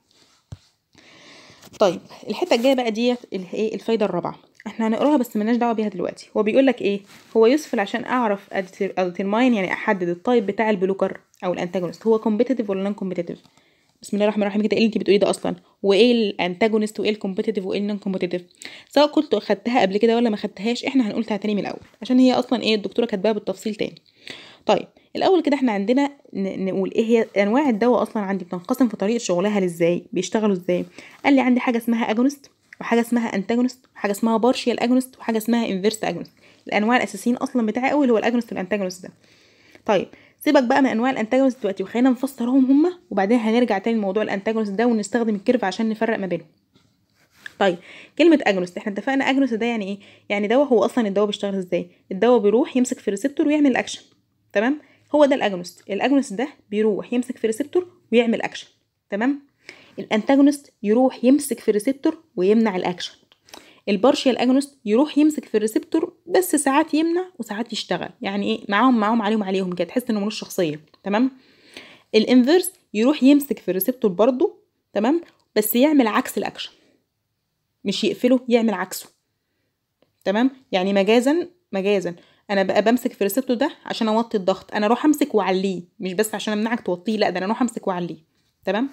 طيب الحته الجايه بقى ديت اللي هي ايه الفايده الرابعه احنا هنقراها بس ملناش دعوه بيها دلوقتي هو بيقول لك ايه هو يسفل عشان اعرف اديترماين يعني احدد التايب بتاع البلوكر او الانتاجونست هو كومبيتيتيف ولا نون كومبيتيتيف بسم الله الرحمن الرحيم كده ايه اللي انت بتقوليه ده اصلا وايه الانتاجونست وايه الكومبيتيتيف وايه النون كومبيتيتيف سواء كنت خدتها قبل كده ولا ما خدتهاش احنا هنقولها تاني من الاول عشان هي اصلا ايه الدكتوره كاتباها بالتفصيل تاني طيب الاول كده احنا عندنا ن- نقول ايه هي انواع الدواء اصلا عندي بتنقسم في طريقه شغلها ازاي بيشتغلوا ازاي قال لي عندي حاجه اسمها اجونست وحاجه اسمها انتاجونست وحاجه اسمها بارشيال اجونست وحاجه اسمها انفيرس اجونست الانواع الاساسيين اصلا بتاعي قوي اللي هو الاجونست والانتاجونست ده طيب سيبك بقى من انواع الانتاجونست دلوقتي وخلينا نفسرهم هما وبعدين هنرجع تاني لموضوع الانتاجونست ده ونستخدم الكيرف عشان نفرق ما بينهم طيب كلمة اجونست احنا اتفقنا اجونست ده يعني ايه؟ يعني دواء هو اصلا الدواء بيشتغل ازاي؟ الدواء بيروح يمسك في ريسبتور ويعمل اكشن تمام؟ هو ده الاجونست الاجونست ده بيروح يمسك في ريسبتور ويعمل اكشن تمام؟ الانتاجونست يروح يمسك في ريسبتور ويمنع الاكشن البارشيال اجونست يروح يمسك في الريسبتور بس ساعات يمنع وساعات يشتغل يعني ايه معاهم معاهم عليهم عليهم كده تحس انه ملوش شخصيه تمام الانفيرس يروح يمسك في الريسبتور برضه تمام بس يعمل عكس الاكشن مش يقفله يعمل عكسه تمام يعني مجازا مجازا انا بقى بمسك في الريسبتور ده عشان اوطي الضغط انا اروح امسك واعليه مش بس عشان امنعك توطيه لا ده انا اروح امسك واعليه تمام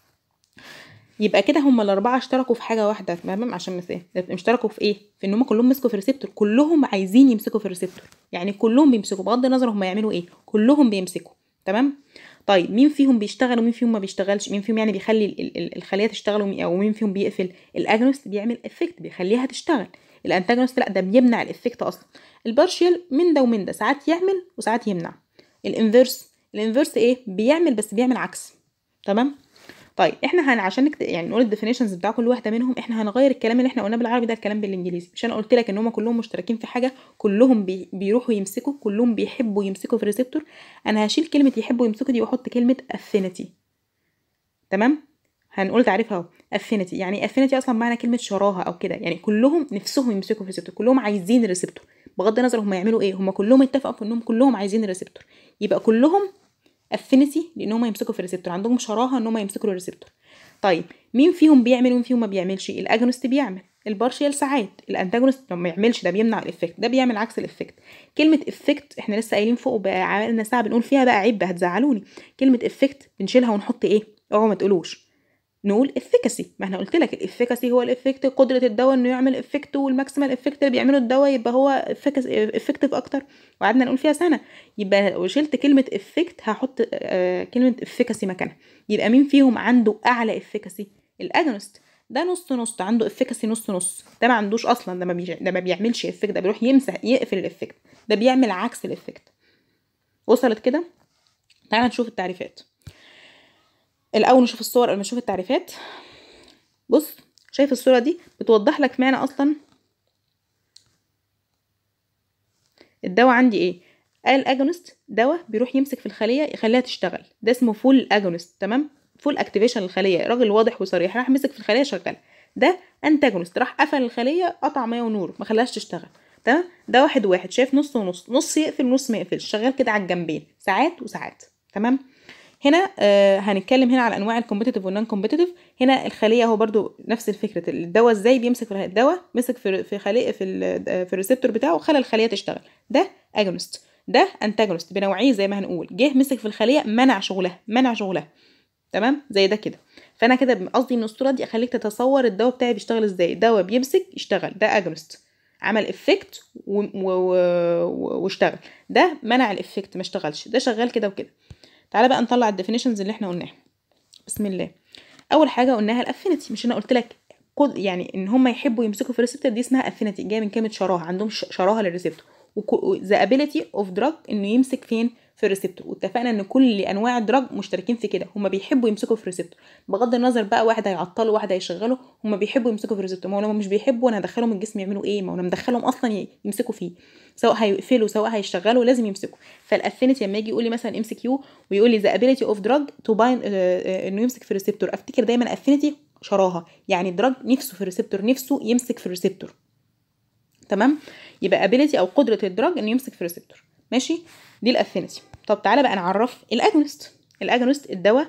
يبقى كده هما الاربعه اشتركوا في حاجه واحده تمام عشان مثال اشتركوا في ايه في ان هما كلهم مسكوا في الريسبتور كلهم عايزين يمسكوا في الريسبتور يعني كلهم بيمسكوا بغض النظر هما يعملوا ايه كلهم بيمسكوا تمام طيب مين فيهم بيشتغل ومين فيهم ما بيشتغلش مين فيهم يعني بيخلي ال- ال- الخليه تشتغل ومين- او مين فيهم بيقفل الاجونست بيعمل افكت بيخليها تشتغل الانتاجونست لا ده بيمنع الافكت اصلا البارشيال من ده ومن ده ساعات يعمل وساعات يمنع الانفيرس الانفيرس ايه بيعمل بس بيعمل عكس تمام طيب احنا هن عشان نكت... يعني نقول الديفينيشنز بتاع كل واحده منهم احنا هنغير الكلام اللي احنا قلناه بالعربي ده الكلام بالانجليزي مش انا قلت لك ان هم كلهم مشتركين في حاجه كلهم بي... بيروحوا يمسكوا كلهم بيحبوا يمسكوا في الريسبتور انا هشيل كلمه يحبوا يمسكوا دي واحط كلمه affinity تمام هنقول تعريفها اهو affinity يعني affinity اصلا معنى كلمه شراهه او كده يعني كلهم نفسهم يمسكوا في الريسبتور كلهم عايزين الريسبتور بغض النظر هم يعملوا ايه هم كلهم اتفقوا في انهم كلهم عايزين الريسبتور يبقى كلهم افينيتي لان هم يمسكوا في الريسبتور عندهم شراهه ان هم يمسكوا الريسبتور طيب مين فيهم بيعمل ومين فيهم ما بيعملش الاجونست بيعمل البارشيال ساعات الانتاجونست لما ما يعملش ده بيمنع الافكت ده بيعمل عكس الافكت كلمه افكت احنا لسه قايلين فوق بقى عملنا ساعه بنقول فيها بقى عيب هتزعلوني كلمه افكت بنشيلها ونحط ايه اوعوا ما تقولوش نقول افيكاسي ما احنا قلت لك الافيكاسي هو الافكت قدره الدواء انه يعمل افكت والماكسيمال افكت اللي بيعمله الدواء يبقى هو افكتيف اكتر وقعدنا نقول فيها سنه يبقى لو شلت كلمه افكت هحط آه كلمه افيكاسي مكانها يبقى مين فيهم عنده اعلى افيكاسي الاجونست ده نص نص عنده افيكاسي نص نص ده ما عندوش اصلا ده ما, بيج... ده ما بيعملش افكت ده بيروح يمسح يقفل الافكت ده بيعمل عكس الافكت وصلت كده تعالى نشوف التعريفات الاول نشوف الصور قبل ما نشوف التعريفات بص شايف الصوره دي بتوضح لك معنى اصلا الدواء عندي ايه قال اجونست دواء بيروح يمسك في الخليه يخليها تشتغل ده اسمه فول اجونست تمام فول اكتيفيشن للخليه راجل واضح وصريح راح مسك في الخليه شغال ده انتاجونست راح قفل الخليه قطع ميه ونور ما خلاهاش تشتغل تمام ده واحد واحد شايف نص ونص نص يقفل نص ما يقفلش شغال كده على الجنبين ساعات وساعات تمام هنا آه هنتكلم هنا على انواع الكومبيتيتيف والنون كومبيتيتيف هنا الخليه هو برضو نفس الفكره الدواء ازاي بيمسك في الدواء مسك في في خليه في في الريسبتور بتاعه وخلى الخليه تشتغل ده اجونست ده انتاجونست بنوعيه زي ما هنقول جه مسك في الخليه منع شغلها منع شغلها تمام زي ده كده فانا كده قصدي من الصوره دي اخليك تتصور الدواء بتاعي بيشتغل ازاي دواء بيمسك يشتغل ده اجونست عمل افكت واشتغل ده منع الافكت ما اشتغلش ده شغال كده وكده تعالى بقى نطلع الديفينيشنز اللي احنا قلناها بسم الله اول حاجه قلناها الافينيتي مش انا قلت لك يعني ان هم يحبوا يمسكوا في الريسبتور دي اسمها افينيتي جايه من كلمه شراهه عندهم شراهه للريسبتور ذا ابيليتي اوف دراج انه يمسك فين في الريسبتور واتفقنا ان كل انواع الدراج مشتركين في كده هما بيحبوا يمسكوا في الريسبتور بغض النظر بقى واحد هيعطله واحد هيشغله هما بيحبوا يمسكوا في الريسبتور ما هو لما مش بيحبوا انا هدخلهم الجسم يعملوا ايه ما هو انا مدخلهم اصلا ي- يمسكوا فيه سواء هيقفلوا سواء هيشتغلوا لازم يمسكوا فالافينيتي لما يجي يقول لي مثلا ام سي كيو ويقول لي ذا ابيليتي اوف دراج تو باين انه يمسك في الريسبتور افتكر دايما افينيتي شراهه يعني الدراج نفسه في الريسبتور نفسه يمسك في الريسبتور تمام يبقى ابيليتي او قدره الدراج انه يمسك في الريسبتور ماشي دي الافينيتي طب تعالى بقى نعرف الاجونست الاجونست الدواء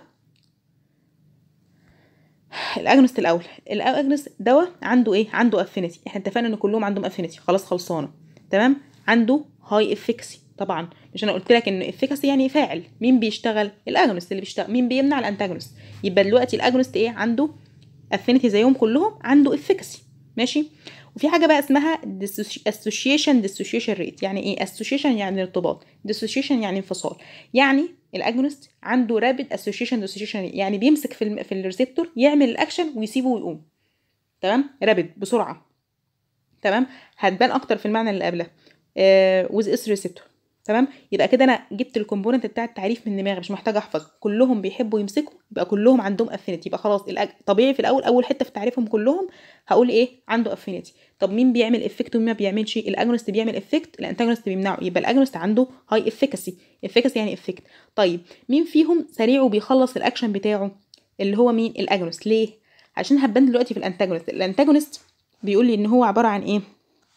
الاجونست الاول الاجونست دواء عنده ايه عنده افينيتي احنا اتفقنا ان كلهم عندهم افينيتي خلاص خلصانه تمام عنده هاي افكسي طبعا مش انا قلت لك ان افكسي يعني فاعل مين بيشتغل الاجونست اللي بيشتغل مين بيمنع الانتاجونست يبقى دلوقتي الاجونست ايه عنده افينيتي زيهم كلهم عنده افكسي ماشي وفي حاجه بقى اسمها association dissociation rate يعني ايه association يعني ارتباط dissociation يعني انفصال يعني الاجونست عنده رابid association dissociation rate يعني بيمسك في الم... في الريسبتور يعمل الاكشن ويسيبه ويقوم تمام رابد بسرعه تمام هتبان اكتر في المعنى اللي قبله آه with اس ريسبتور تمام يبقى كده انا جبت الكومبوننت بتاع التعريف من دماغي مش محتاجه احفظ كلهم بيحبوا يمسكوا يبقى كلهم عندهم افينيتي يبقى خلاص الأج... طبيعي في الاول اول حته في تعريفهم كلهم هقول ايه عنده افينيتي طب مين بيعمل افكت ومين ما بيعملش الاجونست بيعمل افكت الانتاجونست بيمنعه يبقى الاجونست عنده هاي افيكاسي افيكاسي يعني افكت طيب مين فيهم سريع وبيخلص الاكشن بتاعه اللي هو مين الاجونست ليه عشان هبان دلوقتي في الانتاجونست الانتاجونست بيقول لي ان هو عباره عن ايه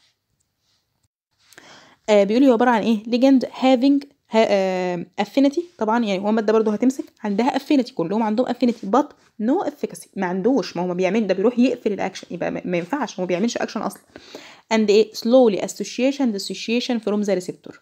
آه بيقول لي هو عباره عن ايه ليجند هافينج افينيتي طبعا يعني هو ماده برضه هتمسك عندها افينيتي كلهم عندهم افينيتي بط نو افيكاسي ما عندوش ما هو ما بيعمل ده بيروح يقفل الاكشن يبقى ما ما ينفعش هو ما بيعملش اكشن اصلا and ايه slowly association dissociation from the receptor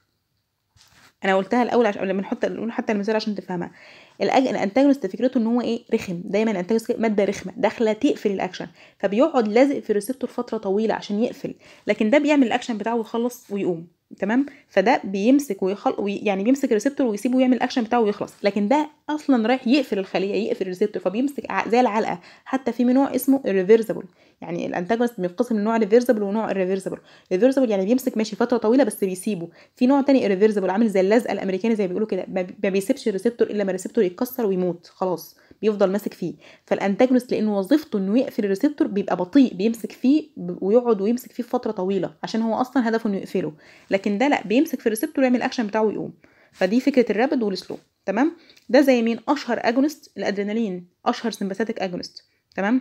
انا قلتها الاول عشان لما نحط نقول حتى المثال عشان تفهمها الأج... الانتاجونست فكرته ان هو ايه رخم دايما الانتاجونست ماده رخمه داخله تقفل الاكشن فبيقعد لازق في الريسبتور فتره طويله عشان يقفل لكن ده بيعمل الاكشن بتاعه ويخلص ويقوم تمام فده بيمسك ويخل... وي... يعني بيمسك الريسبتور ويسيبه يعمل الاكشن بتاعه ويخلص لكن ده اصلا رايح يقفل الخليه يقفل الريسبتور فبيمسك ع- زي العلقه حتى في نوع اسمه الريفرسبل يعني الانتاجونست بينقسم لنوع ريفرسبل ونوع الريفرسبل الريفرسبل يعني بيمسك ماشي فتره طويله بس بيسيبه في نوع تاني الريفرسبل عامل زي اللزقه الامريكاني زي ما بيقولوا كده ما ما بيسيبش الريسبتور الا لما الريسبتور يتكسر ويموت خلاص بيفضل ماسك فيه فالانتاجونست لانه وظيفته انه يقفل الريسبتور بيبقى بطيء بيمسك فيه ب- ويقعد ويمسك فيه فتره طويله عشان هو اصلا هدفه انه يقفله لكن ده لا بيمسك في الريسبتور ويعمل الاكشن بتاعه ويقوم فدي فكره الرابد والسلو تمام ده زي مين اشهر اجونست الادرينالين اشهر سمباثيك اجونست تمام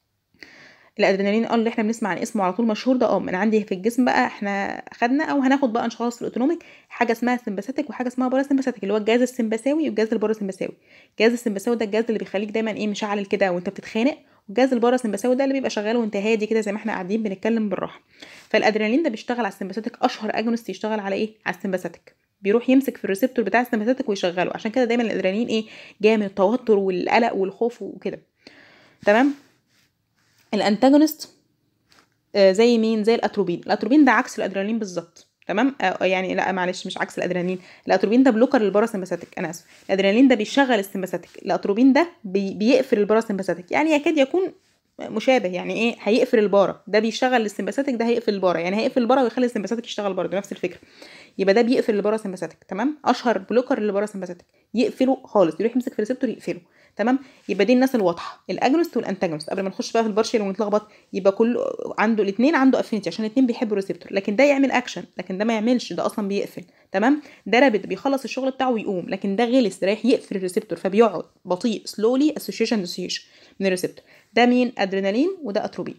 الادرينالين اه اللي احنا بنسمع عن اسمه على طول مشهور ده اه من عندي في الجسم بقى احنا خدنا او هناخد بقى ان شاء الله في الاوتونوميك حاجه اسمها سمباثيك وحاجه اسمها باراسمباثيك اللي هو الجهاز السمبثاوي والجهاز الباراسمبثاوي الجهاز السمبثاوي ده الجهاز اللي بيخليك دايما ايه مشعل كده وانت بتتخانق والجهاز الباراسمبثاوي ده اللي بيبقى شغال وانت هادي كده زي ما احنا قاعدين بنتكلم بالراحه فالادرينالين ده بيشتغل على السمباثيك اشهر اجونست يشتغل على ايه على السمباثيك بيروح يمسك في الريسبتور بتاع السمباثيك ويشغله عشان كده دايما الادرينالين ايه جاي من التوتر والقلق والخوف وكده تمام الانتاجونست آه، زي مين زي الاتروبين الاتروبين ده عكس الادرينالين بالظبط تمام آه يعني لا معلش مش عكس الادرينالين الاتروبين ده بلوكر للباراسمباثيك انا اسف الادرينالين ده بيشغل السمباثيك الاتروبين ده بي بيقفل الباراسمباثيك يعني يكاد يكون مشابه يعني ايه هيقفل البارا ده بيشغل السمباثيك ده هيقفل البارا يعني هيقفل البارا ويخلي السمباثيك يشتغل برضه نفس الفكره يبقى ده بيقفل الباراسمباثيك تمام اشهر بلوكر للباراسمباثيك يقفله خالص يروح يمسك في الريسبتور يقفله تمام يبقى دي الناس الواضحه الاجونست والانتاجونست قبل ما نخش بقى في البارشل ونتلخبط يبقى كل عنده الاثنين عنده افينيتي عشان الاثنين بيحبوا الريسبتور لكن ده يعمل اكشن لكن ده ما يعملش ده اصلا بيقفل تمام ده رابد بيخلص الشغل بتاعه ويقوم لكن ده غلس رايح يقفل الريسبتور فبيقعد بطيء سلولي اسوشيشن ديسيشن من الريسبتور ده مين ادرينالين وده اتروبين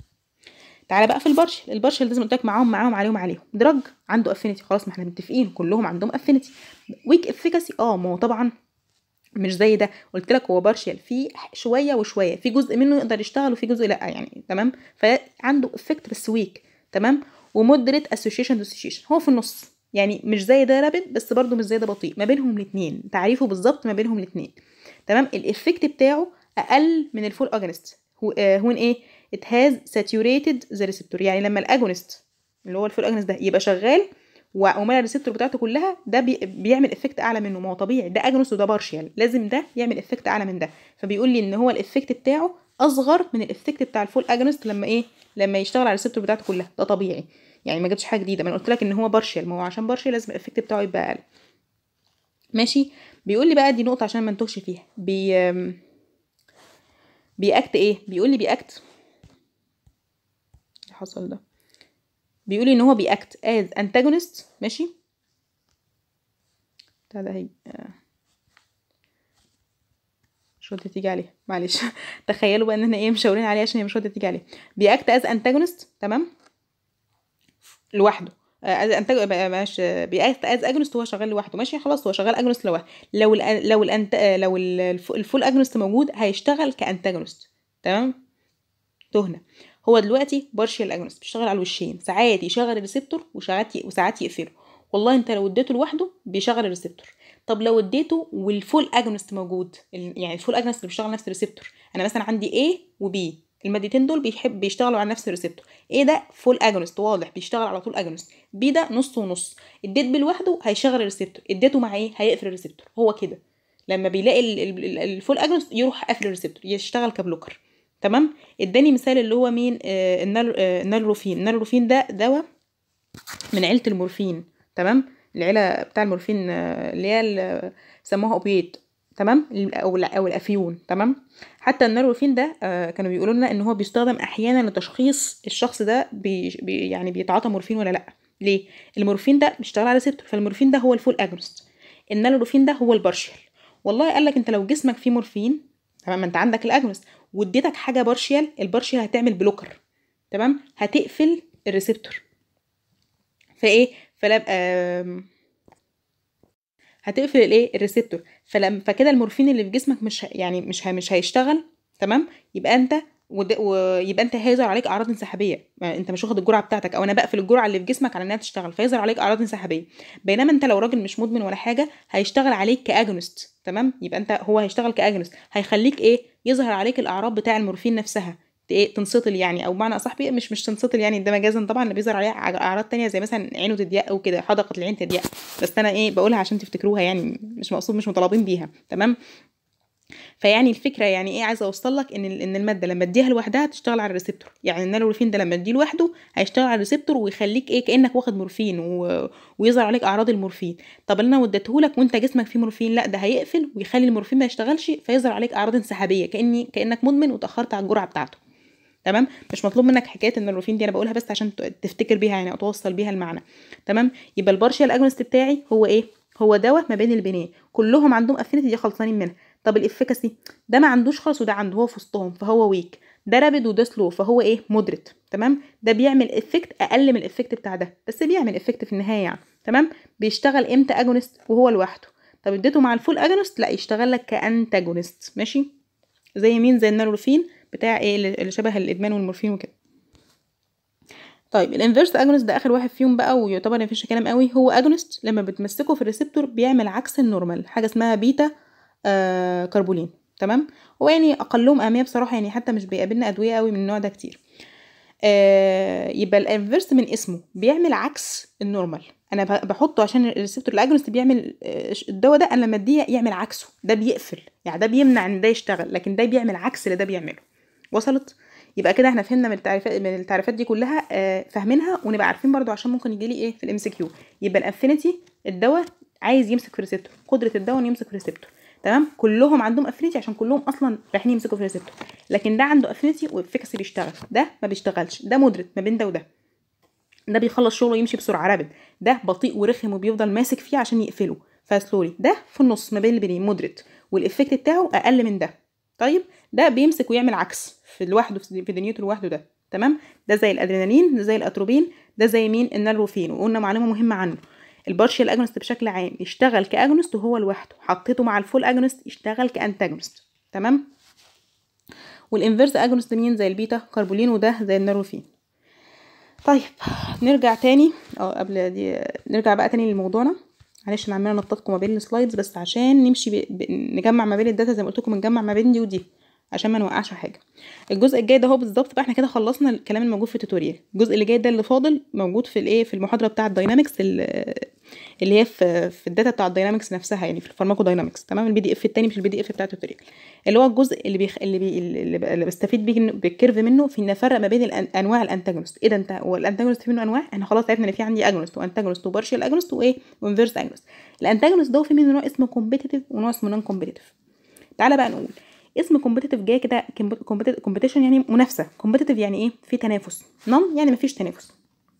تعالى بقى في البارشل البارشل لازم قلت لك معاهم معاهم عليهم عليهم دراج عنده افينيتي خلاص ما احنا متفقين كلهم عندهم افينيتي ويك افيكاسي اه ما هو طبعا مش زي ده قلت لك هو بارشل في شويه وشويه في جزء منه يقدر يشتغل وفي جزء لا يعني تمام فعنده افكت بس ويك تمام ومودريت اسوشيشن ديسوشيشن هو في النص يعني مش زي ده رابد بس برضه مش زي ده بطيء ما بينهم الاثنين تعريفه بالظبط ما بينهم الاثنين تمام الافكت بتاعه اقل من الفول اجونست هو آه هون ايه it has saturated the receptor يعني لما الاجونست اللي هو الفول اجونست ده يبقى شغال ومال الريسبتور بتاعته كلها ده بي بيعمل افكت اعلى منه ما هو طبيعي ده اجونست وده بارشال لازم ده يعمل افكت اعلى من ده فبيقول لي ان هو الافكت بتاعه اصغر من الافكت بتاع الفول اجونست لما ايه لما يشتغل على الريسبتور بتاعته كلها ده طبيعي يعني ما جبتش حاجه جديده ما انا قلت لك ان هو بارشال ما هو عشان بارشال لازم الافكت بتاعه يبقى اقل ماشي بيقول لي بقى دي نقطه عشان ما نتوهش فيها بي بيأكت ايه بيقول لي بيأكت اللي حصل ده بيقول لي ان هو بيأكت از انتاجونست ماشي بتاع ده هي آه. مش راضيه تيجي عليه معلش تخيلوا بقى ان احنا ايه مشاورين عليه عشان هي مش راضيه تيجي عليه بيأكت از انتاجونست تمام لوحده از انتاج ماشي بيأكت از اجونست هو شغال لوحده ماشي خلاص هو شغال اجونست لوحده لو ال لو الانت لو الفول اجونست موجود هيشتغل كانتاجونست تمام تهنا هو دلوقتي بارشال اجونست بيشتغل على الوشين ساعات يشغل الريسبتور وساعات وساعات يقفله والله انت لو اديته لوحده بيشغل الريسبتور طب لو اديته والفول اجونست موجود يعني الفول اجونست اللي بيشتغل نفس الريسبتور انا مثلا عندي A و B المادتين دول بيحب بيشتغلوا على نفس الريسبتور ايه ده فول اجونست واضح بيشتغل على طول اجونست بي ده نص ونص اديت بي لوحده هيشغل الريسبتور اديته مع ايه هيقفل الريسبتور هو كده لما بيلاقي الفول اجونست يروح قافل الريسبتور يشتغل كبلوكر تمام اداني مثال اللي هو مين آه النالروفين النالروفين ده دواء من عيله المورفين تمام العيله بتاع المورفين اللي هي سموها اوبيات تمام او او الافيون تمام حتى النيروفين ده آه كانوا بيقولوا لنا ان هو بيستخدم احيانا لتشخيص الشخص ده بي بي يعني بيتعاطى مورفين ولا لا ليه المورفين ده بيشتغل على ريسبتور فالمورفين ده هو الفول اجونست النالوروفين ده هو البارشال والله قال لك انت لو جسمك فيه مورفين تمام انت عندك الاجونست واديتك حاجه بارشال البارشال هتعمل بلوكر تمام هتقفل الريسبتور فايه فلا هتقفل الايه الريسبتور فلما فكده المورفين اللي في جسمك مش يعني مش مش هيشتغل تمام يبقى انت ويبقى انت هيظهر عليك اعراض انسحابيه يعني انت مش واخد الجرعه بتاعتك او انا بقفل الجرعه اللي في جسمك على انها تشتغل فيظهر عليك اعراض انسحابيه بينما انت لو راجل مش مدمن ولا حاجه هيشتغل عليك كاجونست تمام يبقى انت هو هيشتغل كاجونست هيخليك ايه يظهر عليك الاعراض بتاع المورفين نفسها ايه تنسطل يعني او بمعنى اصح مش مش تنسطل يعني ده مجازا طبعا اللي بيظهر عليها اعراض تانية زي مثلا عينه تضيق او كده حدقه العين تضيق بس انا ايه بقولها عشان تفتكروها يعني مش مقصود مش مطالبين بيها تمام فيعني الفكره يعني ايه عايزه اوصل لك ان ان الماده لما اديها لوحدها تشتغل على الريسبتور يعني النالورفين ده لما اديه لوحده هيشتغل على الريسبتور ويخليك ايه كانك واخد مورفين و... ويظهر عليك اعراض المورفين طب اللي انا وديته لك وانت جسمك فيه مورفين لا ده هيقفل ويخلي المورفين ما يشتغلش فيظهر عليك اعراض انسحابيه كاني كانك مدمن وتاخرت على الجرعه بتاعته تمام مش مطلوب منك حكايه ان الروفين دي انا بقولها بس عشان تفتكر بيها يعني او توصل بيها المعنى تمام يبقى البارشال اجونست بتاعي هو ايه هو دواء ما بين البنين كلهم عندهم افينيتي دي خلصانين منها طب الافكاسي ده ما عندوش خالص وده عنده هو في وسطهم فهو ويك ده رابد وده سلو فهو ايه مودريت تمام ده بيعمل افكت اقل من الافكت بتاع ده بس بيعمل افكت في النهايه يعني تمام بيشتغل امتى اجونست وهو لوحده طب اديته مع الفول اجونست لا يشتغل لك كانتاجونست ماشي زي مين زي النالورفين بتاع ايه اللي شبه الادمان والمورفين وكده طيب الانفيرس اجونست ده اخر واحد فيهم بقى ويعتبر مفيش كلام قوي هو اجونست لما بتمسكه في الريسبتور بيعمل عكس النورمال حاجه اسمها بيتا آه كربولين تمام هو يعني اقلهم اهميه بصراحه يعني حتى مش بيقابلنا ادويه قوي من النوع ده كتير آه يبقى الانفيرس من اسمه بيعمل عكس النورمال انا بحطه عشان الريسبتور الاجونست بيعمل الدواء ده انا لما اديه يعمل عكسه ده بيقفل يعني ده بيمنع ان ده يشتغل لكن ده بيعمل عكس اللي ده بيعمله وصلت يبقى كده احنا فهمنا من التعريفات من التعريفات دي كلها آه فاهمينها ونبقى عارفين برضو عشان ممكن يجي لي ايه في الام سي كيو يبقى الافينيتي الدواء عايز يمسك في الريسبتور قدره الدواء انه يمسك في الريسبتور تمام كلهم عندهم افينيتي عشان كلهم اصلا رايحين يمسكوا في الريسبتور لكن ده عنده افينيتي وافكاسي بيشتغل ده ما بيشتغلش ده مودريت ما بين ده وده ده بيخلص شغله يمشي بسرعه رابد ده بطيء ورخم وبيفضل ماسك فيه عشان يقفله فسلوري ده في النص ما بين البنين مودريت والافكت بتاعه اقل من ده طيب ده بيمسك ويعمل عكس في لوحده في دنيته لوحده ده تمام ده زي الادرينالين ده زي الاتروبين ده زي مين النالروفين وقلنا معلومه مهمه عنه البارشال اجونست بشكل عام يشتغل كاجونست وهو لوحده حطيته مع الفول اجونست يشتغل كانتاجونست تمام والانفيرس اجونست مين زي البيتا كربولين وده زي الناروفين طيب نرجع تاني اه قبل دي نرجع بقى تاني لموضوعنا معلش انا عماله انططكم ما بين السلايدز بس عشان نمشي ب... ب... نجمع ما بين الداتا زي ما قلت لكم نجمع ما بين دي ودي عشان ما نوقعش حاجه الجزء الجاي ده هو بالظبط بقى احنا كده خلصنا الكلام الموجود في التوتوريال الجزء اللي جاي ده اللي فاضل موجود في الايه في المحاضره بتاعه الداينامكس اللي هي في في الداتا بتاع الداينامكس نفسها يعني في الفارماكو داينامكس تمام البي دي اف التاني مش البي دي اف بتاع التوتوريال اللي هو الجزء اللي بيخ... اللي, بي... اللي, ب... اللي بستفيد بيه بالكيرف منه في ان افرق ما بين الأن... انواع الانتاجونست ايه ده انت هو الانتاجونست في منه انواع احنا خلاص عرفنا ان في عندي اجونست وانتاجونست وبارشال اجونست وايه وانفيرس اجونست الانتاجونست ده في منه نوع اسمه كومبيتيتيف ونوع اسمه نون كومبيتيتيف تعالى بقى نقول اسم كومبيتيتيف جاي كده كومبيتيشن يعني منافسه كومبيتيتيف يعني ايه في تنافس نون يعني مفيش تنافس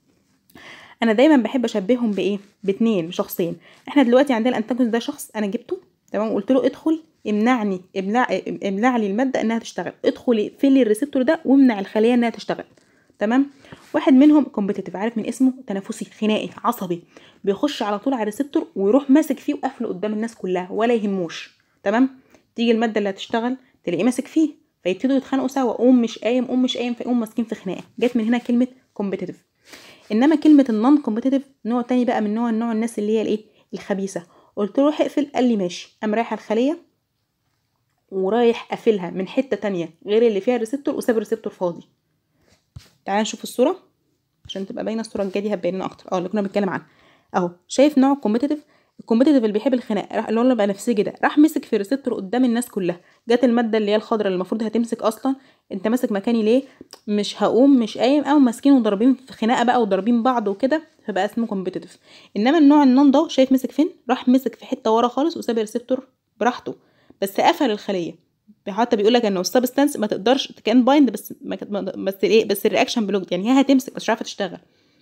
انا دايما بحب اشبههم بايه باتنين شخصين احنا دلوقتي عندنا الانتاجونست ده شخص انا جبته تمام قلت له ادخل امنعني امنع امنع لي الماده انها تشتغل ادخل اقفل لي الريسبتور ده وامنع الخليه انها تشتغل تمام واحد منهم كومبيتيتيف عارف من اسمه تنافسي خناقي عصبي بيخش على طول على الريسبتور ويروح ماسك فيه وقافله قدام الناس كلها ولا يهموش تمام تيجي الماده اللي هتشتغل تلاقيه ماسك فيه فيبتدوا يتخانقوا سوا قوم مش قايم قوم مش قايم فيقوم ماسكين في خناقه جت من هنا كلمه كومبيتيتيف انما كلمه النون كومبيتيتيف نوع تاني بقى من نوع النوع الناس اللي هي الايه الخبيثه قلت له روح اقفل قال لي ماشي قام رايح الخليه ورايح قافلها من حته تانية غير اللي فيها الريسبتور وساب الريسبتور فاضي تعال نشوف الصوره عشان تبقى باينه الصوره الجايه دي هتبين لنا اكتر اه اللي كنا بنتكلم عنها اهو شايف نوع الكومبيتيتيف الكومبيتيتيف اللي بيحب الخناق راح اللي هو بنفسجي ده راح مسك في الريسبتور قدام الناس كلها جت الماده اللي هي الخضراء اللي المفروض هتمسك اصلا انت ماسك مكاني ليه مش هقوم مش قايم او ماسكين وضاربين في خناقه بقى وضاربين بعض وكده فبقى اسمه كومبيتيتيف انما النوع النون ده شايف مسك فين راح مسك في حته ورا خالص وساب الريسبتور براحته بس قفل الخليه حتى بيقول لك انه السبستانس ما تقدرش كان بايند بس ما بس ايه بس الرياكشن بلوكد يعني هي هتمسك بس مش عارفه تشتغل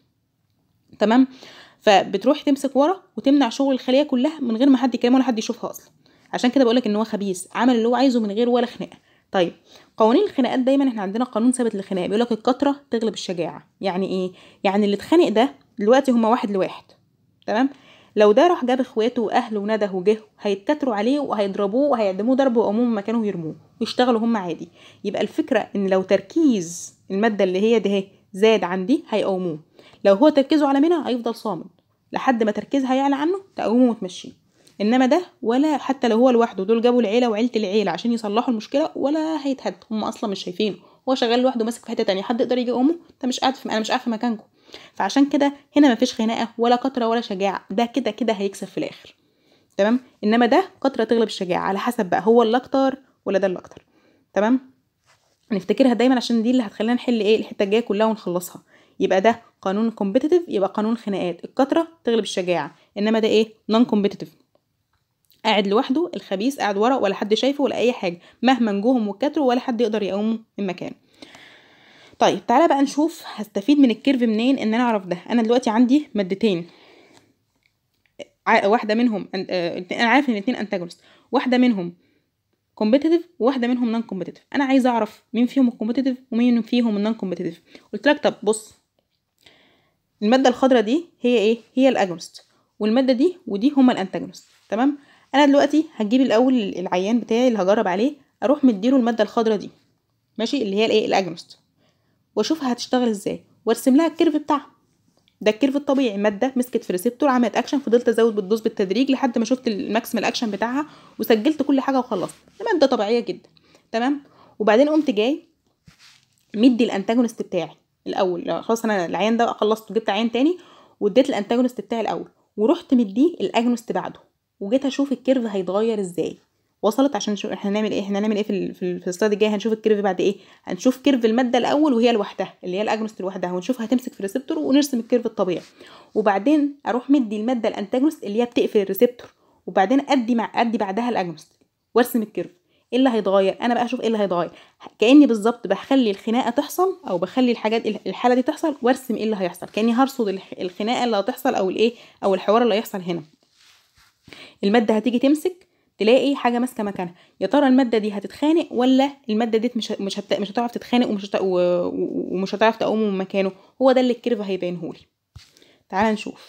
تمام فبتروح تمسك ورا وتمنع شغل الخليه كلها من غير ما حد يكلمه ولا حد يشوفها اصلا عشان كده بقولك ان هو خبيث عمل اللي هو عايزه من غير ولا خناقه طيب قوانين الخناقات دايما احنا عندنا قانون ثابت للخناقه بيقول لك الكتره تغلب الشجاعه يعني ايه يعني اللي اتخانق ده دلوقتي هما واحد لواحد تمام لو ده راح جاب اخواته واهله ونده وجه هيتكتروا عليه وهيضربوه وهيقدموه ضرب وعموم مكانه ويرموه ويشتغلوا هم عادي يبقى الفكره ان لو تركيز الماده اللي هي ده زاد عن دي هيقوموه لو هو تركيزه على منى هيفضل صامد لحد ما تركيزها يعلى عنه تقومه وتمشيه انما ده ولا حتى لو هو لوحده دول جابوا العيله وعيله العيله عشان يصلحوا المشكله ولا هيتهد هم اصلا مش شايفينه هو شغال لوحده ماسك في حته تانية حد يقدر يجي يقومه انت مش قاعد في انا مش قاعد في مكانكم فعشان كده هنا مفيش خناقه ولا كتره ولا شجاعه ده كده كده هيكسب في الاخر تمام انما ده كتره تغلب الشجاعه على حسب بقى هو اللي اكتر ولا ده اللي اكتر تمام نفتكرها دايما عشان دي اللي هتخلينا نحل ايه الحته الجايه كلها ونخلصها يبقى ده قانون كومبيتيتيف يبقى قانون خناقات الكتره تغلب الشجاعه انما ده ايه نون كومبيتيتيف قاعد لوحده الخبيث قاعد ورا ولا حد شايفه ولا اي حاجه مهما نجوهم وكتروا ولا حد يقدر يقومه من مكانه طيب تعالى بقى نشوف هستفيد من الكيرف منين ان انا اعرف ده انا دلوقتي عندي مادتين واحده منهم انا عارف ان الاثنين انتاجونست واحده منهم كومبيتيتيف وواحده منهم نون كومبيتيتيف انا عايزه اعرف مين فيهم الكومبيتيتيف ومين فيهم النون كومبيتيتيف قلت لك طب بص الماده الخضراء دي هي ايه هي الاجونست والماده دي ودي هما الانتاجونست تمام انا دلوقتي هجيب الاول العيان بتاعي اللي هجرب عليه اروح مديله الماده الخضراء دي ماشي اللي هي الايه الاجونست واشوفها هتشتغل ازاي وارسم لها الكيرف بتاعها ده الكيرف الطبيعي ماده مسكت في ريسبتور عملت اكشن فضلت ازود بالدوز بالتدريج لحد ما شفت الماكسيمال اكشن بتاعها وسجلت كل حاجه وخلصت ماده طبيعيه جدا تمام وبعدين قمت جاي مدي الانتاجونست بتاعي الاول خلاص انا العيان ده خلصت وجبت عيان تاني واديت الانتاجونست بتاعي الاول ورحت مديه الاجونست بعده وجيت اشوف الكيرف هيتغير ازاي وصلت عشان نشوف احنا هنعمل ايه احنا هنعمل ايه في ال... في, في السلايد الجاي هنشوف الكيرف بعد ايه هنشوف كيرف الماده الاول وهي لوحدها اللي هي الاجونست لوحدها ونشوف هتمسك في الريسبتور ونرسم الكيرف الطبيعي وبعدين اروح مدي الماده الانتاجونست اللي هي بتقفل الريسبتور وبعدين ادي مع ادي بعدها الاجونست وارسم الكيرف ايه اللي هيتغير انا بقى اشوف ايه اللي هيتغير كاني بالظبط بخلي الخناقه تحصل او بخلي الحاجات الحاله دي تحصل وارسم ايه اللي هيحصل كاني هرصد الخناقه اللي هتحصل او الايه او الحوار اللي هيحصل هنا الماده هتيجي تمسك تلاقي حاجه ماسكه مكانها يا ترى الماده دي هتتخانق ولا الماده دي مش مش هت... مش هتعرف تتخانق ومش هت... ومش هتعرف تقوم من مكانه هو ده اللي الكيرف هيبينهولي تعال نشوف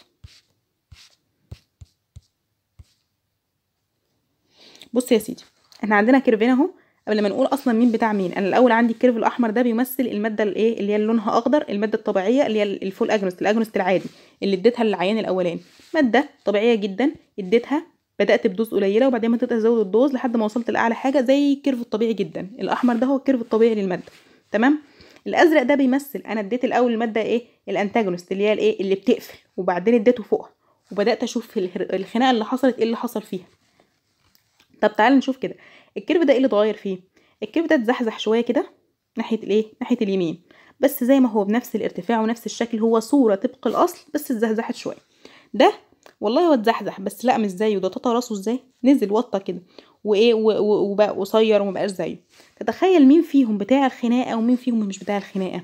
بص يا سيدي احنا عندنا كيرفين اهو قبل ما نقول اصلا مين بتاع مين انا الاول عندي الكيرف الاحمر ده بيمثل الماده الايه اللي هي لونها اخضر الماده الطبيعيه اللي هي الفول اجنست الاجنست العادي اللي اديتها للعيان الاولاني ماده طبيعيه جدا اديتها بدات بدوز قليله وبعدين بدات ازود الدوز لحد ما وصلت لاعلى حاجه زي الكيرف الطبيعي جدا الاحمر ده هو الكيرف الطبيعي للماده تمام الازرق ده بيمثل انا اديت الاول الماده ايه الانتاجونست اللي هي الايه اللي بتقفل وبعدين اديته فوقها وبدات اشوف الهر- الخناقه اللي حصلت ايه اللي حصل فيها طب تعالى نشوف كده الكيرف ده ايه اللي اتغير فيه الكيرف ده اتزحزح شويه كده ناحيه الايه ناحيه اليمين بس زي ما هو بنفس الارتفاع ونفس الشكل هو صوره طبق الاصل بس اتزحزحت شويه ده والله هو اتزحزح بس لا مش زيه ده تطى راسه ازاي نزل وطى كده وايه و- و- وبقى قصير ومبقاش زيه تتخيل مين فيهم بتاع الخناقه ومين فيهم مش بتاع الخناقه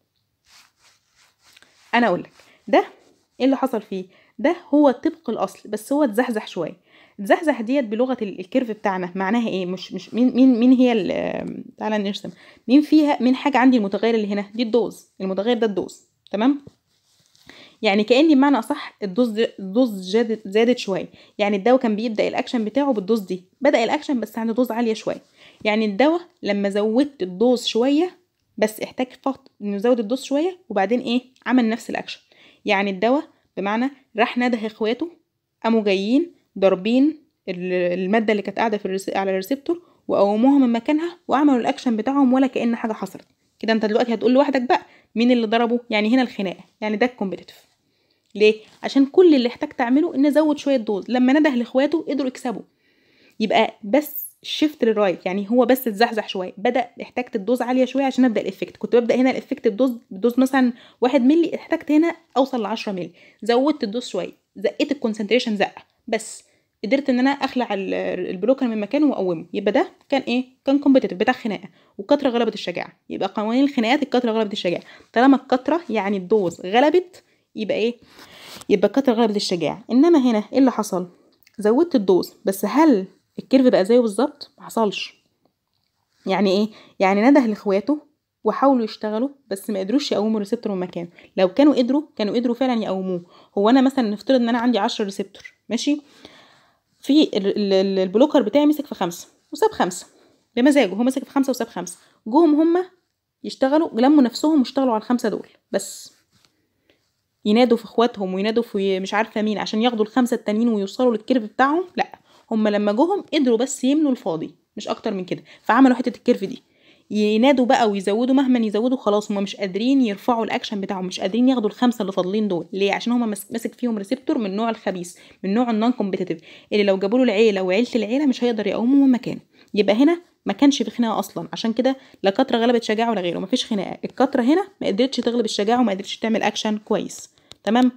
انا اقول لك ده ايه اللي حصل فيه ده هو طبق الاصل بس هو اتزحزح شويه اتزحزح ديت بلغه ال- الكيرف بتاعنا معناها ايه مش مش مين مين مين هي ال- تعالى نرسم مين فيها مين حاجه عندي المتغير اللي هنا دي الدوز المتغير ده الدوز تمام يعني كاني بمعنى اصح الدوز د- الدوز زادت زادت شويه يعني الدواء كان بيبدا الاكشن بتاعه بالدوز دي بدا الاكشن بس عند دوز عاليه شويه يعني الدواء لما زودت الدوز شويه بس احتاج فقط انه يزود الدوز شويه وبعدين ايه عمل نفس الاكشن يعني الدواء بمعنى راح نده اخواته قاموا جايين ضاربين ال- الماده اللي كانت قاعده في الرس... على الريسبتور وقوموها من مكانها وعملوا الاكشن بتاعهم ولا كأن حاجه حصلت كده انت دلوقتي هتقول لوحدك بقى مين اللي ضربه يعني هنا الخناقه يعني ده الكومبيتيتيف ليه عشان كل اللي احتاج تعمله ان ازود شويه دوز لما نده لاخواته قدروا يكسبوا يبقى بس شيفت للرايت يعني هو بس اتزحزح شويه بدا احتاجت الدوز عاليه شويه عشان ابدا الافكت كنت ببدا هنا الافكت بدوز بدوز مثلا واحد ملي احتاجت هنا اوصل ل 10 ملي زودت الدوز شويه زقيت الكونسنتريشن زقه بس قدرت ان انا اخلع ال- البلوكر من مكانه واقومه يبقى ده كان ايه كان كومبيتيتيف بتاع خناقه والكتره غلبت الشجاعه يبقى قوانين الخناقات الكتره غلبت الشجاعه طالما الكتره يعني الدوز غلبت يبقى ايه يبقى الكتره غلبت الشجاعه انما هنا ايه اللي حصل زودت الدوز بس هل الكيرف بقى زيه بالظبط ما حصلش يعني ايه يعني نده لاخواته وحاولوا يشتغلوا بس ما قدروش يقوموا الريسبتور من مكانه لو كانوا قدروا كانوا قدروا فعلا يقوموه هو انا مثلا نفترض ان انا عندي 10 ريسبتور ماشي في ال- ال- ال- البلوكر بتاعي مسك في خمسة وساب خمسة بمزاجه هو مسك في خمسة وساب خمسة جوهم هما يشتغلوا لموا نفسهم واشتغلوا على الخمسة دول بس ينادوا في اخواتهم وينادوا في مش عارفه مين عشان ياخدوا الخمسه التانيين ويوصلوا للكيرف بتاعهم لا هم لما جوهم قدروا بس يملوا الفاضي مش اكتر من كده فعملوا حته الكيرف دي ينادوا بقى ويزودوا مهما يزودوا خلاص هم مش قادرين يرفعوا الاكشن بتاعهم مش قادرين ياخدوا الخمسه اللي فاضلين دول ليه عشان هم ماسك فيهم ريسبتور من نوع الخبيث من نوع النون كومبيتيتيف اللي لو جابوا له العيله وعيله العيله مش هيقدر يقوموا من مكانه يبقى هنا ما كانش في خناقه اصلا عشان كده لا كتره غلبت شجاعه ولا غيره مفيش خناقه الكتره هنا ما قدرتش تغلب الشجاعه وما قدرتش تعمل اكشن كويس تمام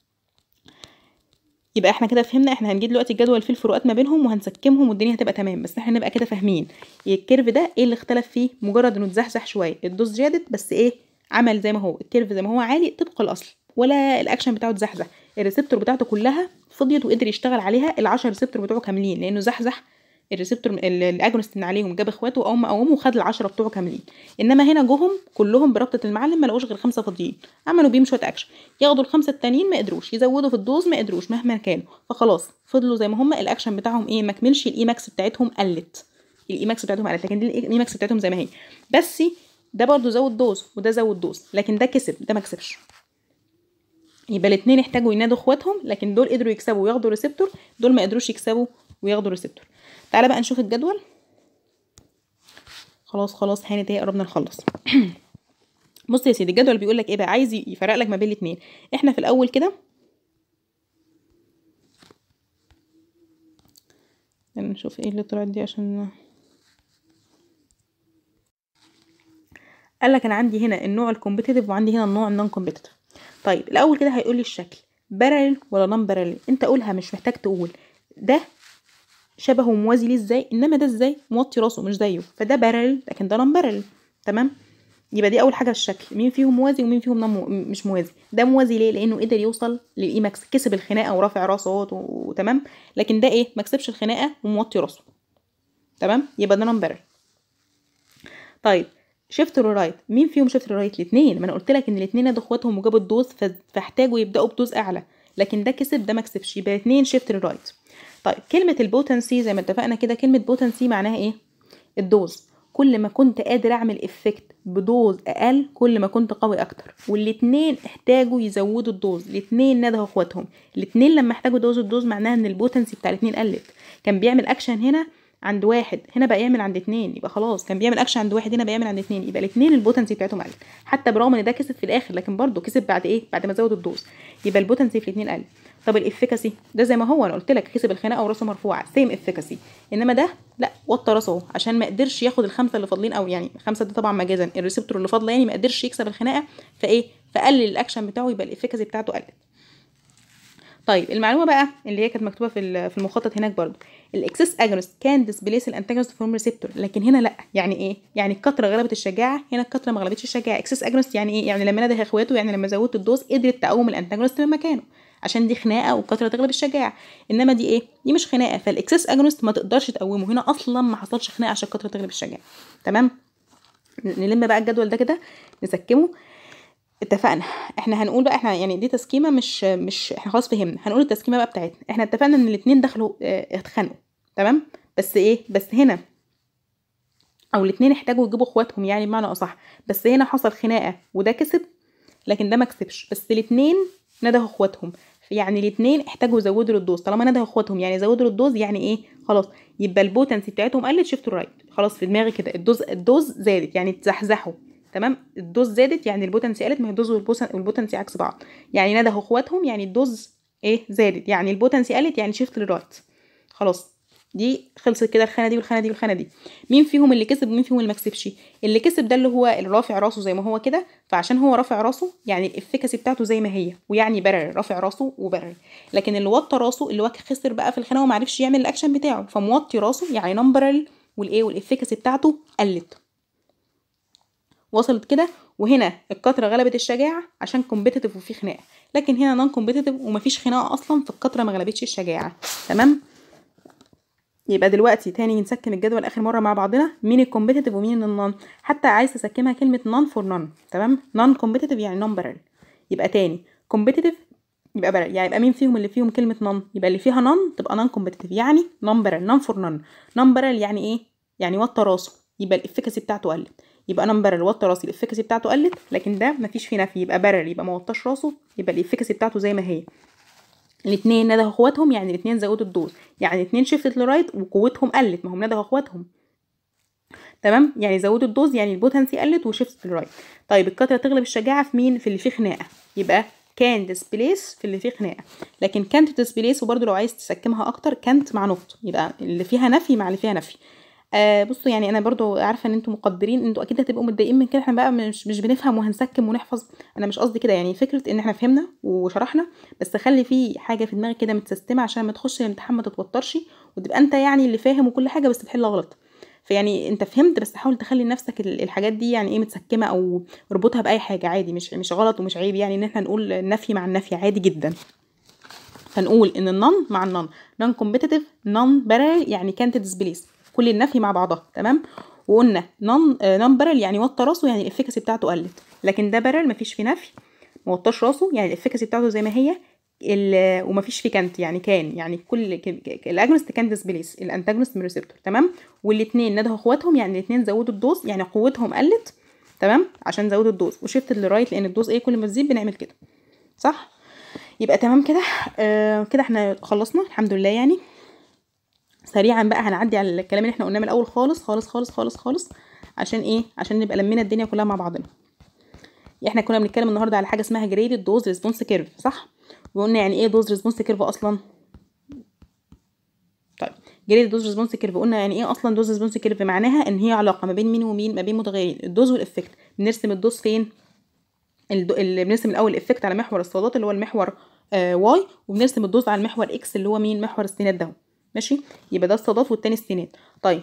يبقى احنا كده فهمنا احنا هنجيب دلوقتي الجدول فيه الفروقات ما بينهم وهنسكمهم والدنيا هتبقى تمام بس احنا نبقى كده فاهمين الكيرف ده ايه اللي اختلف فيه مجرد انه اتزحزح شويه الدوز زادت بس ايه عمل زي ما هو الكيرف زي ما هو عالي طبق الاصل ولا الاكشن بتاعه اتزحزح الريسبتور بتاعته كلها فضيت وقدر يشتغل عليها ال10 ريسبتور بتوعه كاملين لانه زحزح الريسبتور ال- الاجونست اللي عليهم جاب اخواته وقوم قوموا وخد العشرة بتوعه كاملين انما هنا جوهم كلهم بربطه المعلم ما لقوش غير خمسه فاضيين عملوا بيهم شويه اكشن ياخدوا الخمسه التانيين ما قدروش يزودوا في الدوز ما قدروش مهما كانوا فخلاص فضلوا زي ما هم الاكشن بتاعهم ايه ما كملش الاي ماكس بتاعتهم قلت الاي ماكس بتاعتهم قلت لكن دي الاي ماكس بتاعتهم زي ما هي بس ده برضو زود دوز وده زود دوز لكن ده كسب ده ما كسبش يبقى الاثنين احتاجوا ينادوا اخواتهم لكن دول قدروا يكسبوا وياخدوا ريسبتور دول ما قدروش يكسبوا وياخدوا ريسبتور تعالى بقى نشوف الجدول خلاص خلاص هانت اهي قربنا نخلص بص يا سيدي الجدول بيقول لك ايه بقى عايز يفرق لك ما بين الاثنين احنا في الاول كده نشوف ايه اللي طلعت دي عشان قال لك انا عندي هنا النوع الكومبيتيتيف وعندي هنا النوع النون كومبيتيتيف طيب الاول كده هيقول لي الشكل بارل ولا نون بارل انت قولها مش محتاج تقول ده شبهه موازي ليه ازاي انما ده ازاي موطي راسه مش زيه فده بارل لكن ده نون بارل تمام يبقى دي اول حاجه الشكل مين فيهم موازي ومين فيهم نمو... مش موازي ده موازي ليه لانه قدر يوصل للايماكس كسب الخناقه ورافع راسه اهوت وتمام لكن ده ايه ما كسبش الخناقه وموطي راسه تمام يبقى ده نمبر طيب شيفت رايت مين فيهم شيفت رايت الاثنين ما انا قلت لك ان الاثنين نادوا اخواتهم وجابوا الدوز ف... فاحتاجوا يبداوا بدوز اعلى لكن ده كسب ده ما كسبش يبقى اثنين شيفت رايت طيب كلمه البوتنسي زي ما اتفقنا كده كلمه بوتنسي معناها ايه الدوز كل ما كنت قادر اعمل افكت بدوز اقل كل ما كنت قوي اكتر والاتنين احتاجوا يزودوا الدوز الاتنين ندهوا اخواتهم الاتنين لما احتاجوا دوز الدوز معناها ان البوتنسي بتاع الاتنين قلت كان بيعمل اكشن هنا عند واحد هنا بقى يعمل عند اتنين يبقى خلاص كان بيعمل اكشن عند واحد هنا بقى يعمل عند اتنين يبقى الاتنين البوتنسي بتاعتهم قلت حتى برغم ان ده كسب في الاخر لكن برضه كسب بعد ايه بعد ما زود الدوز يبقى البوتنسي في الاتنين قل طب الافيكاسي ده زي ما هو انا قلت لك كسب الخناقه وراسه مرفوعه سيم افيكاسي انما ده لا وطى راسه اهو عشان ما قدرش ياخد الخمسه اللي فاضلين او يعني خمسه ده طبعا مجازا الريسبتور اللي فاضله يعني ما قدرش يكسب الخناقه فايه فقلل الاكشن بتاعه يبقى الافيكاسي بتاعته قلت طيب المعلومه بقى اللي هي كانت مكتوبه في ال- في المخطط هناك برضو الاكسس اجونست كان ديسبليس الانتاجونست فروم ريسبتور لكن هنا لا يعني ايه يعني الكتره غلبت الشجاعه هنا الكتره ما غلبتش الشجاعه اكسس اجونست يعني ايه يعني لما نده اخواته يعني لما زودت الدوز قدرت تقوم الانتاجونست من مكانه عشان دي خناقه والكتره تغلب الشجاعه انما دي ايه دي مش خناقه فالاكسس اجونست ما تقدرش تقومه هنا اصلا ما حصلش خناقه عشان الكتره تغلب الشجاعه تمام نلم بقى الجدول ده كده نسكمه اتفقنا احنا هنقول بقى احنا يعني دي تسكيمه مش مش احنا خلاص فهمنا هنقول التسكيمه بقى بتاعتنا احنا اتفقنا ان الاتنين دخلوا اه، اتخانقوا تمام بس ايه بس هنا او الاتنين احتاجوا يجيبوا اخواتهم يعني بمعنى اصح بس هنا حصل خناقه وده كسب لكن ده ما كسبش بس الاتنين ندهوا اخواتهم يعني الاتنين احتاجوا يزودوا الدوز طالما ندهوا اخواتهم يعني زودوا الدوز يعني ايه خلاص يبقى البوتنسي بتاعتهم قلت شيفتوا رايت خلاص في دماغي كده الدوز الدوز زادت يعني اتزحزحوا تمام الدوز زادت يعني البوتنسي قلت ما هي الدوز والبوسن- والبوتنسي عكس بعض يعني ندهوا اخواتهم يعني الدوز ايه زادت يعني البوتنسي قلت يعني شيفت للرايت خلاص دي خلصت كده الخانه دي والخانه دي والخانه دي مين فيهم اللي كسب ومين فيهم اللي ما كسبش اللي كسب ده اللي هو اللي رافع راسه زي ما هو كده فعشان هو رافع راسه يعني الافكاسي بتاعته زي ما هي ويعني برر رافع راسه وبرر لكن اللي وطى راسه اللي هو خسر بقى في الخناقه وما عرفش يعمل الاكشن بتاعه فموطي راسه يعني نمبرال والايه والافكاسي بتاعته قلت وصلت كده وهنا الكتره غلبت الشجاعه عشان كومبيتيتيف وفي خناقه لكن هنا نون كومبيتيتيف ومفيش خناقه اصلا فالكتره ما غلبتش الشجاعه تمام يبقى دلوقتي تاني نسكن الجدول اخر مره مع بعضنا مين الكومبيتيتيف ومين النون حتى عايز تسكنها كلمه نون فور نون تمام نون كومبيتيتيف يعني نون بارل يبقى تاني كومبيتيتيف يبقى بارل يعني يبقى مين فيهم اللي فيهم كلمه نون يبقى اللي فيها نون تبقى نون كومبيتيتيف يعني نون بارل نون فور نون نون بارل يعني ايه يعني وطى راسه يبقى الافكاسي بتاعته قلت يبقى نون بارل وطى راسي الافكاسي بتاعته قلت لكن ده مفيش فيه نفي يبقى بارل يبقى ما وطاش راسه يبقى الافكاسي بتاعته زي ما هي الاثنين ندهوا اخواتهم يعني الاثنين زودوا الدوز يعني الاثنين شفتت لرايت وقوتهم قلت ما هم ندهوا اخواتهم تمام يعني زودوا الدوز يعني البوتنسي قلت وشفتت لرايت طيب الكتره تغلب الشجاعه في مين في اللي فيه خناقه يبقى كان ديسبليس في اللي فيه خناقه لكن كانت ديسبليس وبرده لو عايز تسكمها اكتر كانت مع نقط يبقى اللي فيها نفي مع اللي فيها نفي آه بصوا يعني انا برضو عارفه ان انتوا مقدرين انتوا اكيد هتبقوا متضايقين من كده احنا بقى مش مش بنفهم وهنسكم ونحفظ انا مش قصدي كده يعني فكره ان احنا فهمنا وشرحنا بس خلي في حاجه في دماغك كده متسيستمه عشان ما تخش الامتحان ما تتوترش وتبقى انت يعني اللي فاهم وكل حاجه بس بتحل غلط فيعني انت فهمت بس حاول تخلي لنفسك ال- الحاجات دي يعني ايه متسكمه او اربطها باي حاجه عادي مش مش غلط ومش عيب يعني ان احنا نقول النفي مع النفي عادي جدا فنقول ان النون مع النون نون كومبيتيتيف نون بارل يعني كانت ديسبليس كل النفي مع بعضها تمام وقلنا نون نون بارل يعني وطى راسه يعني الافكاسي بتاعته قلت لكن ده بارل مفيش فيه نفي ما وطاش راسه يعني الافكاسي بتاعته زي ما هي ال- ومفيش فيه كانت يعني كان يعني كل ك- ك- الاجونست كان ديسبليس الانتاجونست من الريسبتور تمام والاثنين ندهوا اخواتهم يعني الاثنين زودوا الدوز يعني قوتهم قلت تمام عشان زودوا الدوز وشفت للرايت لان الدوز ايه كل ما تزيد بنعمل كده صح يبقى تمام كده آه كده احنا خلصنا الحمد لله يعني سريعا بقى هنعدي على الكلام اللي احنا قلناه من الاول خالص خالص خالص خالص خالص عشان ايه عشان نبقى لمينا الدنيا كلها مع بعضنا احنا كنا بنتكلم النهارده على حاجه اسمها جريدد دوز ريسبونس كيرف صح وقلنا يعني ايه دوز ريسبونس كيرف اصلا طيب جريدد دوز ريسبونس كيرف قلنا يعني ايه اصلا دوز ريسبونس كيرف معناها ان هي علاقه ما بين مين ومين ما بين متغيرين الدوز والافكت بنرسم الدوز فين الدو... اللي بنرسم الاول الافكت على محور الصادات اللي هو المحور آه واي وبنرسم الدوز على المحور اكس اللي هو مين محور السينات ده ماشي يبقى ده الصادات والتاني السينات طيب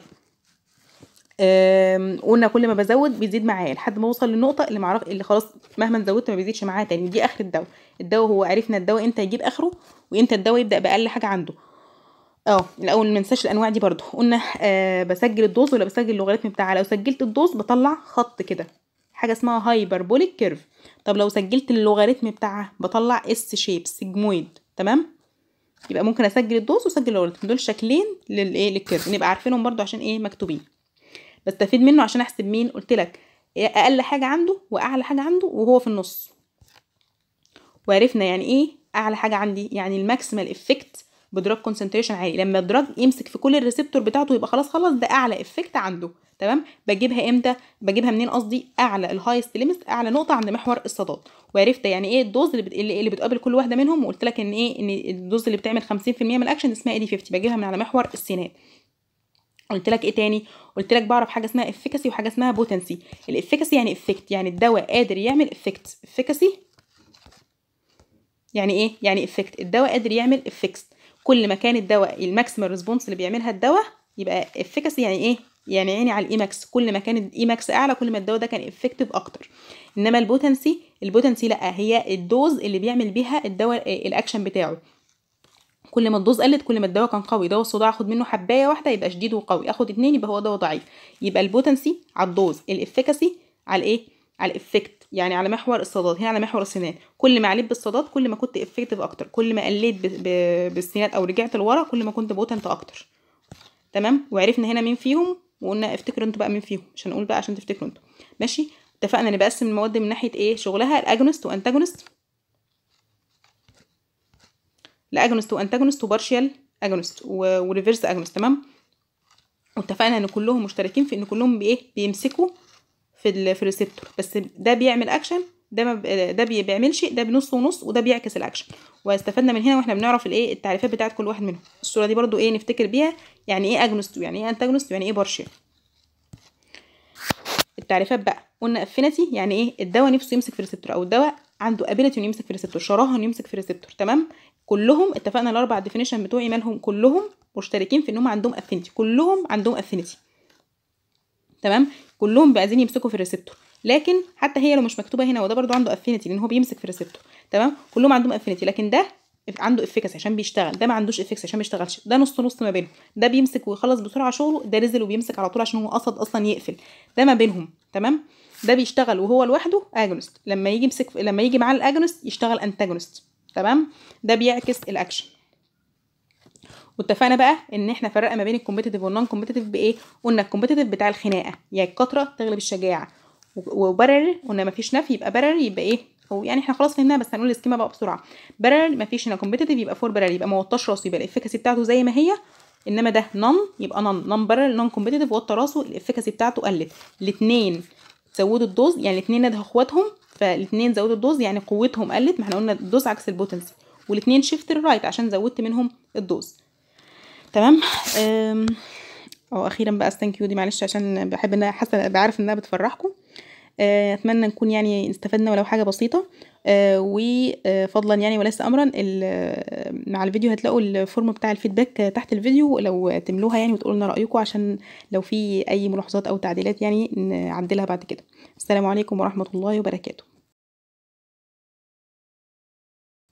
آم، قلنا كل ما بزود بيزيد معايا لحد ما اوصل للنقطه اللي معرف اللي خلاص مهما زودت ما بيزيدش معايا تاني دي اخر الدواء الدواء هو عرفنا الدواء امتى يجيب اخره وامتى الدواء يبدا باقل حاجه عنده اه الاول ما ننساش الانواع دي برضو قلنا آه بسجل الدوز ولا بسجل اللوغاريتم بتاعها لو سجلت الدوز بطلع خط كده حاجه اسمها هايبربوليك كيرف طب لو سجلت اللوغاريتم بتاعها بطلع اس شيب سيجمويد تمام يبقى ممكن اسجل الدوز واسجل اللوغاريتم دول شكلين للايه للكيرف نبقى عارفينهم برضو عشان ايه مكتوبين بستفيد منه عشان احسب مين قلت لك اقل حاجه عنده واعلى حاجه عنده وهو في النص وعرفنا يعني ايه اعلى حاجه عندي يعني الماكسيمال افكت بدراج كونسنتريشن عالي لما الدراج يمسك في كل الريسبتور بتاعته يبقى خلاص خلاص ده اعلى افكت عنده تمام بجيبها امتى بجيبها منين قصدي اعلى الهايست ليميت اعلى نقطه عند محور الصداد وعرفت يعني ايه الدوز اللي, بت... اللي بتقابل كل واحده منهم وقلت لك ان ايه ان الدوز اللي بتعمل 50% من الاكشن اسمها اي دي 50 بجيبها من على محور السينات قلت لك ايه تاني قلت لك بعرف حاجه اسمها افكاسي وحاجه اسمها بوتنسي الافكاسي يعني افكت يعني الدواء قادر يعمل افكت افكاسي يعني ايه يعني افكت الدواء قادر يعمل افكت كل ما كان الدواء الماكسيمال ريسبونس اللي بيعملها الدواء يبقى افكاسي يعني ايه يعني عيني على الاي ماكس كل ما كان الاي ماكس اعلى كل ما الدواء ده كان افكتيف اكتر انما البوتنسي البوتنسي لا هي الدوز اللي بيعمل بيها الدواء الاكشن بتاعه كل ما الدوز قلت كل ما الدواء كان قوي دواء الصداع اخد منه حبايه واحده يبقى شديد وقوي اخد اتنين يبقى هو دواء ضعيف يبقى البوتنسي على الدوز الافكاسي على ايه على الافكت يعني على محور الصداد هنا على محور السنان كل ما عليت بالصداد كل ما كنت افكتيف اكتر كل ما قليت بالسنان او رجعت لورا كل ما كنت بوتنت اكتر تمام وعرفنا هنا مين فيهم وقلنا افتكروا انتوا بقى مين فيهم مش هنقول بقى عشان تفتكروا انتوا ماشي اتفقنا نبقسم المواد من ناحيه ايه شغلها الاجونست وانتاجونست لاجونست وانتاجونست وبارشيال اجونست وريفرس اجونست تمام واتفقنا ان كلهم مشتركين في ان كلهم بايه بيمسكوا في ال في الريسبتور بس ده بيعمل اكشن ده ما ده بيعملش ده بنص ونص وده بيعكس الاكشن واستفدنا من هنا واحنا بنعرف الايه التعريفات بتاعت كل واحد منهم الصوره دي برضو ايه نفتكر بيها يعني ايه اجنست يعني ايه انتاجونست يعني ايه بارشيال التعريفات بقى قلنا افينيتي يعني ايه الدواء نفسه يمسك في الريسبتور او الدواء عنده ابيليتي انه يمسك في الريسبتور شراهه انه يمسك في الريسبتور تمام كلهم اتفقنا الاربع ديفينيشن بتوعي مالهم كلهم مشتركين في انهم عندهم افينيتي كلهم عندهم افينيتي تمام كلهم عايزين يمسكوا في الريسبتور لكن حتى هي لو مش مكتوبه هنا وده برضو عنده افينيتي لان هو بيمسك في الريسبتور تمام كلهم عندهم افينيتي لكن ده عنده افكس عشان بيشتغل ده ما عندوش افكس عشان ما بيشتغلش ده نص نص ما بينهم ده بيمسك ويخلص بسرعه شغله ده رزل وبيمسك على طول عشان هو قصد اصلا يقفل ده ما بينهم تمام ده بيشتغل وهو لوحده اجونست لما يجي يمسك لما يجي معاه الاجونست يشتغل انتاجونست تمام ده بيعكس الاكشن واتفقنا بقى ان احنا فرقنا ما بين الكومبيتيتيف والنون كومبيتيتيف بايه قلنا الكومبيتيتيف بتاع الخناقه يا الكتره تغلب الشجاعه وبرر قلنا مفيش نفي يبقى برر يبقى ايه او يعني احنا خلاص فهمناها بس هنقول السكيما بقى بسرعه برر مفيش هنا كومبيتيتيف يبقى فور برر يبقى ما وطاش راسه يبقى الافكاسي بتاعته زي ما هي انما ده نون يبقى نون نون برر نون كومبيتيتيف وطى راسه الافكاسي بتاعته قلت الاثنين زودوا الدوز يعني الاثنين ندهوا اخواتهم فالاثنين زودوا الدوز يعني قوتهم قلت ما احنا قلنا الدوز عكس البوتنسي والاثنين شيفت الرايت عشان زودت منهم الدوز تمام او اخيرا بقى ثانك يو دي معلش عشان بحب ان حاسه بعرف انها بتفرحكم اتمنى نكون يعني استفدنا ولو حاجه بسيطه وفضلا يعني وليس امرا مع الفيديو هتلاقوا الفورم بتاع الفيدباك تحت الفيديو لو تملوها يعني وتقولوا لنا رايكم عشان لو في اي ملاحظات او تعديلات يعني نعدلها بعد كده السلام عليكم ورحمه الله وبركاته